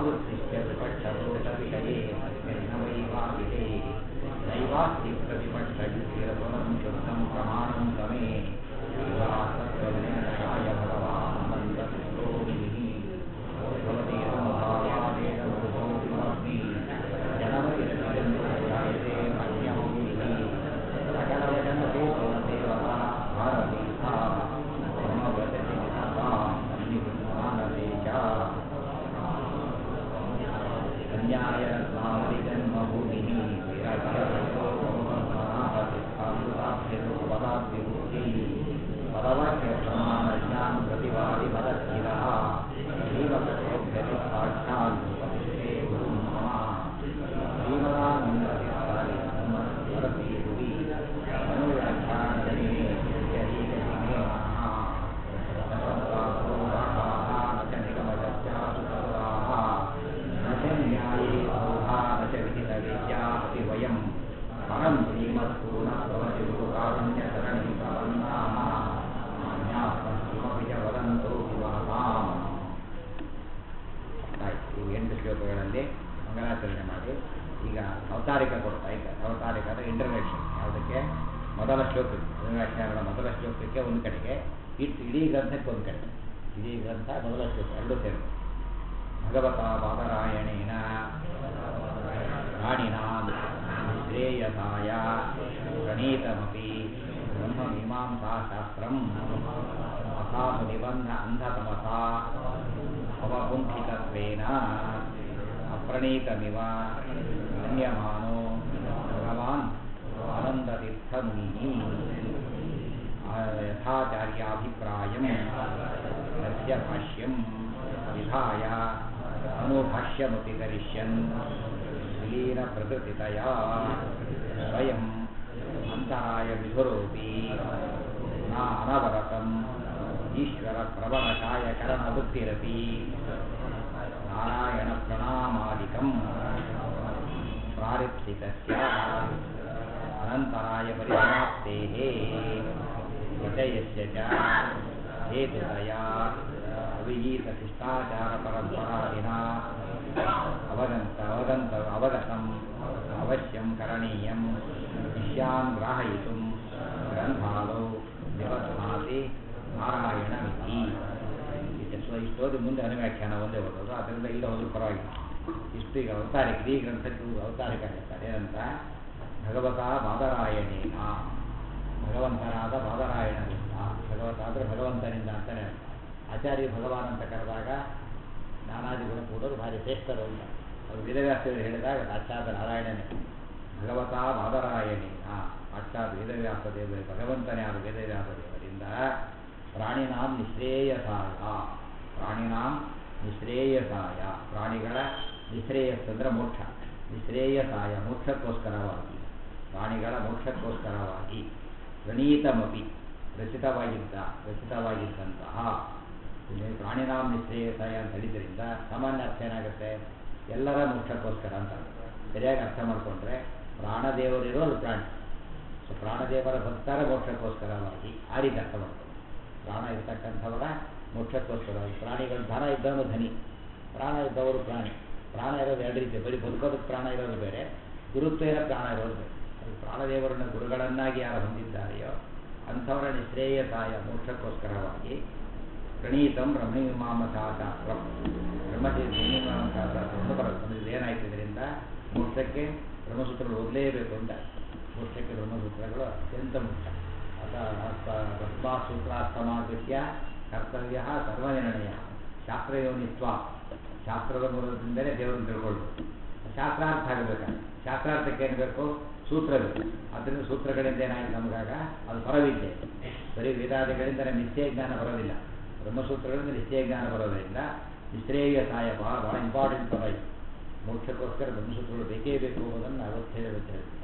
ಆವೃತ್ತಿಶ್ಚ ವಿಪಕ್ಷವಿಷಯೇ ನವೈವಾಹಿತೆ ನೈವಾಸ್ತಿ ಪ್ರತಿಪಕ್ಷಯುಕ್ತಿರತುಲಂ ಶುದ್ಧಂ ಪ್ರಮಾಣಂ ತಮೇ ತತ್ವನಿರ್ಣಯಾಯ ಭಗವಾನ್ ಮಂತ್ರಸ್ತೋಮಿಃ ಭವತಿ ಅನುಭಾವಾದೇನ ಮೃತೋऽಗ್ನಿ ಜನಮೈರಜಯತೆ ಮನ್ಯಮೌನಿಃ ಸಕಲವಚನತೆ ದೇವತಾ ಭಾರತೀ ಸಾ ಮಮ ವಚತಿ ಸದಾ ಮಾನಸೇ ಚ ಅನ್ಯಾಯ ಜನ್ಮಭೂಮಿಃ ಪದಾಭ್ಯುಕ್ತಿ ಪದವಾಕ್ಯ ಪ್ರಮಾಣ ಜ್ಞಾನ ಪ್ರತಿವಾದಿ ಪದಸ್ಥಿರಃ ಜೀವಕಥೋಭ್ಯತಿ ಸಾಕ್ಷಾತ್ ಉಪದಿಷ್ಟೇ ಗುರು ಮಮ ಜೀವನಾನಂದವಿಹಾರಿ ನಮ್ಮ ವರತಿ ಗುರಿ ಮನೋವ್ಯಾಖ್ಯಾನದಲ್ಲಿ ಹೀಗತಿಮೇ ನ ಚ ನಿಗಮಚರ್ಚಾಸುತರಾः न च न्याये औहा न च विहितविद्या अपि वयम् परं श्रीमत्पूर्णभवति गुरुकारुण्यसरणिं प्रपन्नाः ज्ञापं किमपि च वदन्तो विवाहाम् ಆಯ್ತು ಇವು ಎಂಟು ಶ್ಲೋಕಗಳಲ್ಲಿ ಮಂಗಲಾಚರಣೆ ಮಾಡಿ ಈಗ ಅವತಾರಿಕ ಕೊಡ್ತಾ ಇದ್ದಾರೆ ಅವತಾರಿಕ ಅಂದರೆ ಇಂಟರ್ನೆಕ್ಷನ್ ಯಾವುದಕ್ಕೆ ಮೊದಲ ಶ್ಲೋಕಕ್ಕೆ ವ್ಯಾಖ್ಯಾನದ ಮೊದಲ ಶ್ಲೋಕಕ್ಕೆ ಒಂದು ಕಡೆಗೆ ಇಟ್ಟು ಇಡೀ ಗ್ರಂಥಕ್ಕೆ ಒಂದು ಕಡೆಗೆ ಇಡೀ ಗ್ರಂಥ ಮೊದಲ ಶ್ಲೋಕ ಎರಡೂ ಸೇರಿ ಭಗವತ ಬಾದರಾಯಣೇನ ಪ್ರಾಣಿನಾಂ ಶ್ರೇಯಸಾಯ ಪ್ರಣೀತಮಪಿ ಬ್ರಹ್ಮಮೀಮಾಂಸಾಶಾಸ್ತ್ರಂ ಅಸಾಧು ನಿಬಂಧ ಅಂಧತಮಸಾ ಅವಗುಂಠಿತತ್ವೇನ ಅಪ್ರಣೀತಮಿವ ಗಣ್ಯಮಾನೋ ಭಗವಾನ್ ಆನಂದತೀರ್ಥಮುನಿಃ ಯಥಾಚಾರ್ಯಾಭಿಪ್ರಾಯಂ ತಸ್ಯ ಭಾಷ್ಯಂ ವಿಧಾಯ ಅನುಭಾಷ್ಯಮಪಿ ಕರಿಷ್ಯನ್ ವಿಲೀನಪ್ರಕೃತಿತಯಾ ಸ್ವಯಂ ಅಂತರಾಯ ವಿಧುರೋಪಿ ನ ಅನವರತಂ ಈಶ್ವರ ಪ್ರಬಲಕಾಯಕರಣವೃತ್ತಿರಪಿ ನಾರಾಯಣ ಪ್ರಣಾಮಾದಿಕಂ ಪ್ರಾರಿಪ್ಸಿತಸ್ಯ ಅನಂತರಾಯ ಪರಿಸಮಾಪ್ತೇಃ ವಿಜಯಸ್ಯ ಚ ಹೇತುತಯಾ ಅವಿಗೀತಶಿಷ್ಟಾಚಾರಪರಂಪರಾದಿನ ಅವಗಂತ ಅವಗಂತ ಅವಗತಂ ಅವಶ್ಯಂ ಕರಣೀಯಂ ಶಿಷ್ಯಾನ್ ಗ್ರಾಹಯಿತುಂ ಗ್ರಂಥಾಲೋ ನಿಬಧ್ನಾತಿ ನಾರಾಯಣಮಿತಿ ಇಷ್ಟು ಇಷ್ಟೋದು ಮುಂದೆ ಅನುವ್ಯಾಖ್ಯಾನ ಒಂದೇ ಓದೋದು ಅದರಿಂದ ಇಲ್ಲ ಹೋದ್ರೂ ಪರವಾಗಿಲ್ಲ ಇಷ್ಟು ಈಗ ಅವತಾರಿಕ ಈ ಗ್ರಂಥಕ್ಕೆ ಇವರು ಅವತಾರಿಕ ಹೇಳ್ತಾರೆ ಏನಂತ ಭಗವತ ಬಾದರಾಯಣೇನ ಭಗವಂತನಾದ ಬಾದರಾಯಣನಿಂದ ಭಗವತ ಅಂದರೆ ಭಗವಂತನಿಂದ ಅಂತಲೇ ಆಚಾರ್ಯ ಭಗವಾನ್ ಅಂತ ಕರೆದಾಗ ನಾನಾದಿಗಳು ಕೂಡೋದು ಭಾರಿ ಶ್ರೇಷ್ಠರು ಅಂತ ಅವರು ವೇದವ್ಯಾಸರು ಹೇಳಿದಾಗ ಸಾಕ್ಷಾತ್ ನಾರಾಯಣನೇ ಭಗವತ ಬಾದರಾಯಣೇನ ಸಾಕ್ಷಾತ್ ವೇದವ್ಯಾಸ ದೇವರು ಭಗವಂತನೇ ಆದ ವೇದವ್ಯಾಸ ದೇವರಿಂದ ಪ್ರಾಣಿನಾಂ ನಿಶ್ರೇಯಸಾಯ ಪ್ರಾಣಿನಾಂ ನಿಶ್ರೇಯಸಾಯ ಪ್ರಾಣಿಗಳ ನಿಶ್ರೇಯಸ್ಸಂದ್ರೆ ಮೋಕ್ಷ ನಿಶ್ರೇಯಸಾಯ ಮೋಕ್ಷಕ್ಕೋಸ್ಕರವಾಗಿ ಪ್ರಾಣಿಗಳ ಮೋಕ್ಷಕ್ಕೋಸ್ಕರವಾಗಿ ಪ್ರಣೀತಮಪಿ ರಚಿತವಾಗಿದ್ದ ರಚಿತವಾಗಿದ್ದಂತಹ ಇಲ್ಲಿ ಪ್ರಾಣಿನಾಂ ನಿಶ್ರೇಯಸಾಯ ಅಂತ ಹೇಳಿದ್ರಿಂದ ಸಾಮಾನ್ಯ ಅರ್ಥ ಏನಾಗುತ್ತೆ ಎಲ್ಲರ ಮೋಕ್ಷಕ್ಕೋಸ್ಕರ ಅಂತ ಸರಿಯಾಗಿ ಅರ್ಥ ಮಾಡಿಕೊಂಡ್ರೆ ಪ್ರಾಣದೇವರಿರೋದು ಪ್ರಾಣಿ ಸೊ ಪ್ರಾಣದೇವರ ಭಕ್ತರ ಮೋಕ್ಷಕ್ಕೋಸ್ಕರವಾಗಿ ಆ ರೀತಿ ಅರ್ಥ ಮಾಡ್ಕೊಂಡು ಪ್ರಾಣ ಇರ್ತಕ್ಕಂಥವರ ಮೋಕ್ಷಕ್ಕೋಸ್ಕರವಾಗಿ ಪ್ರಾಣಿಗಳು ಧನ ಇದ್ದವನು ಧನಿ ಪ್ರಾಣ ಇದ್ದವರು ಪ್ರಾಣಿ ಪ್ರಾಣ ಇರೋದು ಎರಡು ರೀತಿ ಬರೀ ಬದುಕೋದಕ್ಕೆ ಪ್ರಾಣ ಇರೋದು ಬೇರೆ ಗುರುತ್ವೇನ ಪ್ರಾಣ ಇರೋದು ಬೇರೆ ಅದು ಪ್ರಾಣದೇವರನ್ನ ಗುರುಗಳನ್ನಾಗಿ ಯಾರು ಹೊಂದಿದ್ದಾರೆಯೋ ಅಂಥವರ ನಿಶ್ರೇಯಸಾಯ ಮೋಕ್ಷಕ್ಕೋಸ್ಕರವಾಗಿ ಪ್ರಣೀತಂ ಬ್ರಹ್ಮಮೀಮಾಂಸಾಶಾಸ್ತ್ರ ಬ್ರಹ್ಮಸಿ ಬ್ರಹ್ಮಮೀಮಾಂಸಾಶಾಸ್ತ್ರವನ್ನು ಬರುತ್ತೆ ಇದು ಏನಾಯ್ತು ಇದರಿಂದ ಮೋಕ್ಷಕ್ಕೆ ಬ್ರಹ್ಮಸೂತ್ರಗಳು ಓದಲೇಬೇಕು ಅಂತ ಮೋಕ್ಷಕ್ಕೆ ಬ್ರಹ್ಮಸೂತ್ರಗಳು ಅತ್ಯಂತ ಮುಖ್ಯ ಅಥ ಸೂತ್ರಾಸ್ತಮಾಕೃತ್ಯ ಕರ್ತವ್ಯ ಸರ್ವನಿರ್ಣಯ ಶಾಸ್ತ್ರಯೋನಿತ್ವ ಶಾಸ್ತ್ರದ ಮೂಲದಿಂದಲೇ ದೇವರನ್ನು ತಿಳ್ಕೊಳ್ಬೇಕು ಶಾಸ್ತ್ರಾರ್ಥ ಆಗಬೇಕಾದ್ರೆ ಶಾಸ್ತ್ರಾರ್ಥಕ್ಕೆ ಏನು ಬೇಕು ಸೂತ್ರ ಬೇಕು ಅದರಿಂದ ಸೂತ್ರಗಳಿಂದ ಏನಾಗಿದೆ ನಮಗಾಗ ಅದು ಪರವಿದ್ಯೆ ಬರೀ ವೇದಾದಿಗಳಿಂದ ನಿಶ್ಚಯ ಜ್ಞಾನ ಬರೋದಿಲ್ಲ ಬ್ರಹ್ಮಸೂತ್ರಗಳಿಂದ ನಿಶ್ಚಯ ಜ್ಞಾನ ಬರೋದರಿಂದ ನಿಶ್ರೇಯ ಸಹಾಯ ಭಾಳ ಭಾಳ ಇಂಪಾರ್ಟೆಂಟ್ ಪದ ಇದು ಮೋಕ್ಷಕ್ಕೋಸ್ಕರ ಬ್ರಹ್ಮಸೂತ್ರಗಳು ಬೇಕೇ ಬೇಕು ಅನ್ನೋದನ್ನು ಅವತ್ತು ಹೇಳಬೇಕು ಹೇಳ್ತಾರೆ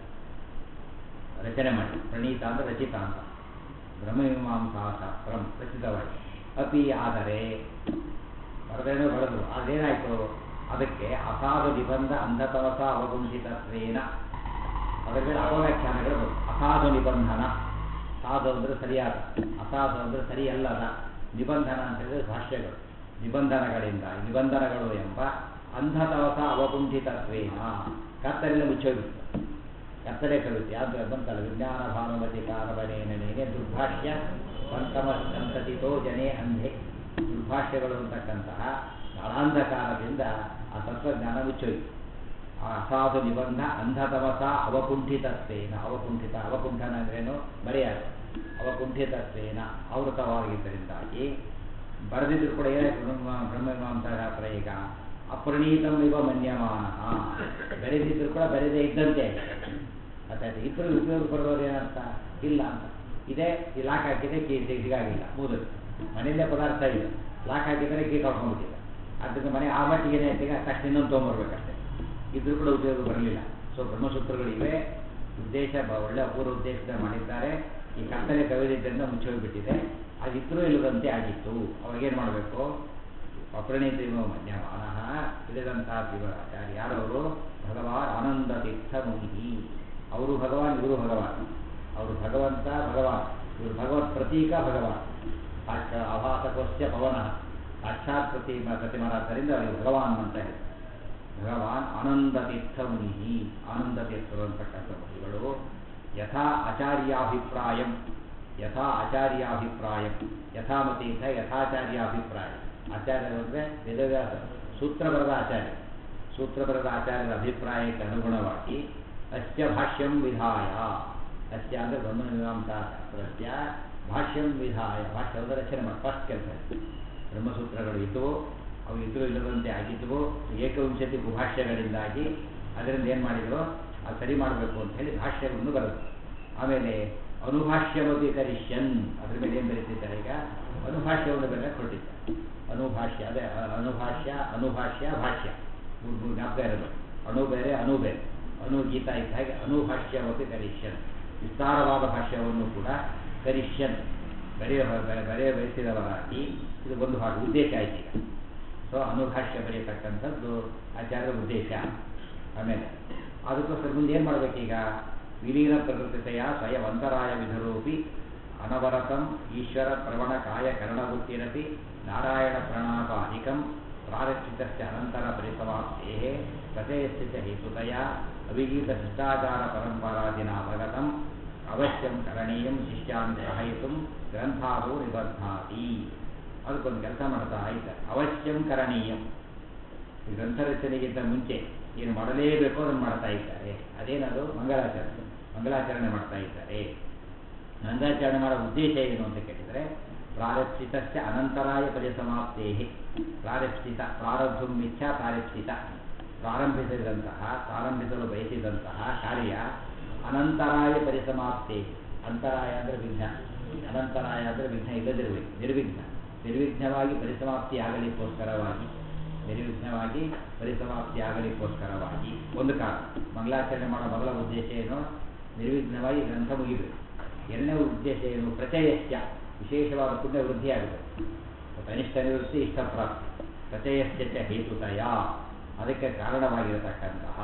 ರಚನೆ ಮಾಡಿ ಪ್ರಣೀತ ಅಂದರೆ ರಚಿತ ಅಂತ ಬ್ರಹ್ಮಮೀಮಾಂಸಾ ಶಾಸ್ತ್ರ ರಚಿತವಾಗಿ ಅಪಿ ಆದರೆ ಬರದೇನೋ ಬರೆದ್ರು ಅದೇನಾಯಿತು ಅದಕ್ಕೆ ಅಸಾಧು ನಿಬಂಧ ಅಂಧತವಸ ಅವಗುಂಠಿತತ್ವೇನ ಅದರ ಮೇಲೆ ಅಪವ್ಯಾಖ್ಯಾನಗಳು ಬರು ಅಸಾಧು ನಿಬಂಧನ ಸಾಧು ಅಂದರೆ ಸರಿಯಾದ ಅಸಾಧು ಅಂದರೆ ಸರಿಯಲ್ಲದ ನಿಬಂಧನ ಅಂತ ಹೇಳಿದ್ರೆ ಭಾಷ್ಯಗಳು ನಿಬಂಧನಗಳಿಂದ ನಿಬಂಧನಗಳು ಎಂಬ ಅಂಧತವಸ ಅವಕುಂಠಿತತ್ವೇನ ಕತ್ತಲಿನ ಮುಚ್ಚೋಗಿತ್ತು ಕತ್ತಲೆ ಕವಿತೆ ಅದು ಬಂತಲ್ಲ ವಿಜ್ಞಾನ ಭಾನುಮತಿ ಕಾರವನೇನೇ ದುರ್ಭಾಷ್ಯ ಪಂಚಮ ಸಂತತಿತೋ ಜನೇ ಅಂಧೆ ದುರ್ಭಾಷ್ಯಗಳು ಅಂತಕ್ಕಂತಹ ಗಾಢಾಂಧಕಾರದಿಂದ ಆ ತತ್ವಜ್ಞಾನ ಮುಚ್ಚೋಯ್ತು ಆ ಅಸಾಧು ನಿಬಂಧ ಅಂಧತವಸ ಅವಕುಂಠಿತತ್ವೇನ ಅವಕುಂಠಿತ ಅವಕುಂಠನ ಅಂದ್ರೇನು ಮರೆಯಾದ ಅವಕುಂಠಿತತ್ವೇನ ಆವೃತವಾಗಿದ್ದರಿಂದಾಗಿ ಬರೆದಿದ್ರು ಕೂಡ ಏನಾಯ್ತು ಬ್ರಹ್ಮ ಬ್ರಹ್ಮಮೀಮಾಂಸಾ ಶಾಸ್ತ್ರ ಈಗ ಅಪ್ರಣೀತಂ ಇವ ಮನ್ಯಮಾನ ಬೆರೆದಿದ್ರು ಕೂಡ ಬೆರೆದೇ ಇದ್ದಂತೆ ಅರ್ಥಾಯ್ತು ಇಬ್ಬರು ಉಪಯೋಗ ಪಡೆದವ್ರು ಏನರ್ಥ ಇಲ್ಲ ಅಂತ ಇದೇ ಈ ಲಾಕ್ ಹಾಕಿದ್ರೆ ಕೀ ಸಿಗಾಗಿಲ್ಲ ಮೂದು ಮನೆಯಲ್ಲೇ ಪದಾರ್ಥ ಇದೆ ಲಾಕ್ ಹಾಕಿದರೆ ಕೀ ಕಳ್ಕೊಂಡ್ಬಿಟ್ಟಿದೆ ಅದರಿಂದ ಮನೆ ಆ ಮಟ್ಟಿಗೆ ಏನಾಯ್ತು ಈಗ ತಕ್ಷಣ ಇನ್ನೊಂದು ತೊಗೊಂಬರ್ಬೇಕಷ್ಟೇ ಇದ್ರೂ ಕೂಡ ಉಪಯೋಗ ಬರಲಿಲ್ಲ ಸೊ ಬ್ರಹ್ಮಸೂತ್ರಗಳಿವೆ ಉದ್ದೇಶ ಬ- ಒಳ್ಳೆ ಅಪೂರ್ವ ಉದ್ದೇಶದಿಂದ ಮಾಡಿದ್ದಾರೆ ಈ ಕತ್ತಲೆ ಕವಿದಿದ್ದರಿಂದ ಮುಚ್ಚಿ ಹೋಗಿಬಿಟ್ಟಿದೆ ಅದಿದ್ರೂ ಇಲ್ಲದಂತೆ ಆಗಿತ್ತು ಅವಾಗೇನು ಮಾಡಬೇಕು ಅಪ್ರಣೀತ ಮನ್ಯಮಾನಃ ತಿಳಿದಂತಹ ಶಿವರಾಚಾರ್ಯ ಯಾರವರು ಭಗವಾನ್ ಆನಂದ ತೀರ್ಥ ಮುನಿ ಅವರು ಭಗವಾನ್ ಇವರು ಭಗವಾನ್ ಅವರು ಭಗವಂತ ಭಗವಾನ್ ಇವರು ಭಗವತ್ ಪ್ರತೀಕ ಭಗವಾನ್ ಸಾಕ್ಷ ಅಭಾಸಕೋಸ್ಯ ಪವನ ಸಾಕ್ಷಾತ್ ಪ್ರತಿಮ ಪ್ರತಿಮರಾದ್ದರಿಂದ ಅವರಿಗೆ ಭಗವಾನ್ ಅಂತ ಹೇಳ್ತಾರೆ ಭಗವಾನ್ ಆನಂದ ತೀರ್ಥ ಮುನಿ ಆನಂದ ತೀರ್ಥರು ಅಂತಕ್ಕಂಥ ಮುನಿಗಳು ಯಥಾ ಆಚಾರ್ಯಾಭಿಪ್ರಾಯಂ ಯಥಾ ಆಚಾರ್ಯಾಭಿಪ್ರಾಯಂ ಯಥಾಮತೀರ್ಥ ಯಥಾಚಾರ್ಯಾಭಿಪ್ರಾಯ ಆಚಾರ್ಯರು ಅಂದರೆ ವೇದವ್ಯಾಸ ಸೂತ್ರ ಬರೆದ ಆಚಾರ್ಯ ಸೂತ್ರ ಬರೆದ ಆಚಾರ್ಯರ ಅಭಿಪ್ರಾಯಕ್ಕೆ ಅನುಗುಣವಾಗಿ ಅಸ್ಯ ಭಾಷ್ಯಂ ವಿಧಾಯ ಅಸ್ಯ ಅಂದರೆ ಬ್ರಹ್ಮಮೀಮಾಂಸಾ ಶಾಸ್ತ್ರಸ್ಯ ಭಾಷ್ಯಂ ವಿಧಾಯ ಭಾಷ್ಯ ಅಂದರೆ ರಚನೆ ಮಾಡಿ ಫಸ್ಟ್ ಕೆಲಸ ಬ್ರಹ್ಮಸೂತ್ರಗಳು ಇದ್ದವು ಅವು ಇದ್ರೂ ಇಲ್ಲದಂತೆ ಆಗಿದ್ದವು ಏಕವಿಂಶತಿ ಭಾಷ್ಯಗಳಿಂದಾಗಿ ಅದರಿಂದ ಏನು ಮಾಡಿದ್ರು ಅದು ಸರಿ ಮಾಡಬೇಕು ಅಂತ ಹೇಳಿ ಭಾಷ್ಯಗಳನ್ನು ಬರೆದು ಆಮೇಲೆ ಅನುಭಾಷ್ಯವತಿ ಕರಿಷ್ಯನ್ ಅದ್ರ ಮೇಲೆ ಏನು ಬರೀತಿದ್ದಾರೆ ಈಗ ಅನುಭಾಷ್ಯವನ್ನು ಬೇರೆ ಹೊರಟಿದ್ದಾರೆ ಅನುಭಾಷ್ಯ ಅದೇ ಅ- ಅನುಭಾಷ್ಯ ಅನುಭಾಷ್ಯ ಭಾಷ್ಯ ಮೂರು ಮೂರು ಜ್ಞಾಪಕ ಇರೋದು ಅಣು ಬೇರೆ ಅಣು ಬೇರೆ ಅಣು ಗೀತ ಇದ್ದ ಹಾಗೆ ಅನುಭಾಷ್ಯವತಿ ಕರಿಷ್ಯನ್ ವಿಸ್ತಾರವಾದ ಭಾಷ್ಯವನ್ನು ಕೂಡ ಕರಿಷ್ಯನ್ ಬರೆಯ ಬರೆಯ ಬಯಸಿದವರಾಗಿ ಇದು ಒಂದು ಭಾಗ ಉದ್ದೇಶ ಆಯ್ತು ಈಗ ಸೊ ಅನುಭಾಷ್ಯ ಬರೆಯತಕ್ಕಂಥದ್ದು ಆಚಾರ್ಯರ ಉದ್ದೇಶ ಆಮೇಲೆ ಅದಕ್ಕೋಸ್ಕರ ಮುಂದೆ ಏನು ಮಾಡಬೇಕೀಗ ವಿಲೀನ ಪ್ರಕೃತಿತೆಯ ಸ್ವಯಂ ಅಂತರಾಯ ವಿಧರೂಪಿ ಅನವರತಂ ಈಶ್ವರ ಪ್ರವಣ ಕಾಯ ಕರಣವೃತ್ತಿರಪಿ ನಾರಾಯಣ ಪ್ರಣಾಪಾಧಿಕಂ ಪ್ರಾರಕ್ಷಿತಸ್ಯ ಅನಂತರ ಪರಿಸಮಾಪ್ತೇ ಕಥೆಯಸ್ಥಿತ ಹೇತುತಯ ಅವಿಗೀತ ಶಿಷ್ಟಾಚಾರ ಪರಂಪರಾದಿನ ಅವಗತಂ ಅವಶ್ಯಂ ಕರಣೀಯಂ ಶಿಷ್ಯಾನ್ ಗ್ರಹಯಿತು ಗ್ರಂಥಾದೋ ನಿಬದ್ಧಾತಿ ಅದಕ್ಕೊಂದು ಕೆಲಸ ಮಾಡ್ತಾ ಇದ್ದಾರೆ ಅವಶ್ಯಂ ಕರಣೀಯಂ ಈ ಗ್ರಂಥ ರಚನೆಗಿಂತ ಮುಂಚೆ ಏನು ಮಾಡಲೇಬೇಕು ಅದನ್ನು ಮಾಡ್ತಾ ಇದ್ದಾರೆ ಅದೇನದು ಮಂಗಳಾಚರಣೆ ಮಂಗಳಾಚರಣೆ ಮಾಡ್ತಾ ಇದ್ದಾರೆ ಮಂಗಳಾಚರಣೆ ಮಾಡೋ ಉದ್ದೇಶ ಏನು ಅಂತ ಕೇಳಿದರೆ ಪ್ರಾರಕ್ಷಿತಸ್ಯ ಅನಂತರಾಯ ಪರಿಸಮಾಪ್ತೇ ಪ್ರಾರಕ್ಷಿತ ಪ್ರಾರಬ್ಧಂ ಮಿಥ್ಯಾ ಪ್ರಾರಕ್ಷಿತ ಪ್ರಾರಂಭಿಸಿದಂತಹ ಪ್ರಾರಂಭಿಸಲು ಬಯಸಿದಂತಹ ಕಾರ್ಯ ಅನಂತರಾಯ ಪರಿಸಮಾಪ್ತಿ ಅಂತರಾಯ ಅಂದರೆ ವಿಘ್ನ ಅನಂತರಾಯ ಅಂದರೆ ವಿಘ್ನ ಇಲ್ಲದಿರಬೇಕು ನಿರ್ವಿಘ್ನ ನಿರ್ವಿಘ್ನವಾಗಿ ಪರಿಸಮಾಪ್ತಿ ಆಗಲಿಕ್ಕೋಸ್ಕರವಾಗಿ ನಿರ್ವಿಘ್ನವಾಗಿ ಪರಿಸಮಾಪ್ತಿ ಆಗಲಿಕ್ಕೋಸ್ಕರವಾಗಿ ಒಂದು ಕಾರಣ ಮಂಗಳಾಚರಣೆ ಮಾಡೋ ಮೊದಲ ಉದ್ದೇಶ ಏನು ನಿರ್ವಿಘ್ನವಾಗಿ ಗ್ರಂಥ ಮುಗಿಬೇಕು ಎರಡನೇ ಉದ್ದೇಶ ಏನು ಪ್ರಚಯಸ್ಯ ವಿಶೇಷವಾದ ಪುಣ್ಯ ವೃದ್ಧಿಯಾಗಬೇಕು ಕನಿಷ್ಠ ನಿವೃತ್ತಿ ಇಷ್ಟಪ್ರಾಪ್ತಿ ಪ್ರಚಯಸ್ಯ ಚ ಹೇತುತಯ ಅದಕ್ಕೆ ಕಾರಣವಾಗಿರತಕ್ಕಂತಹ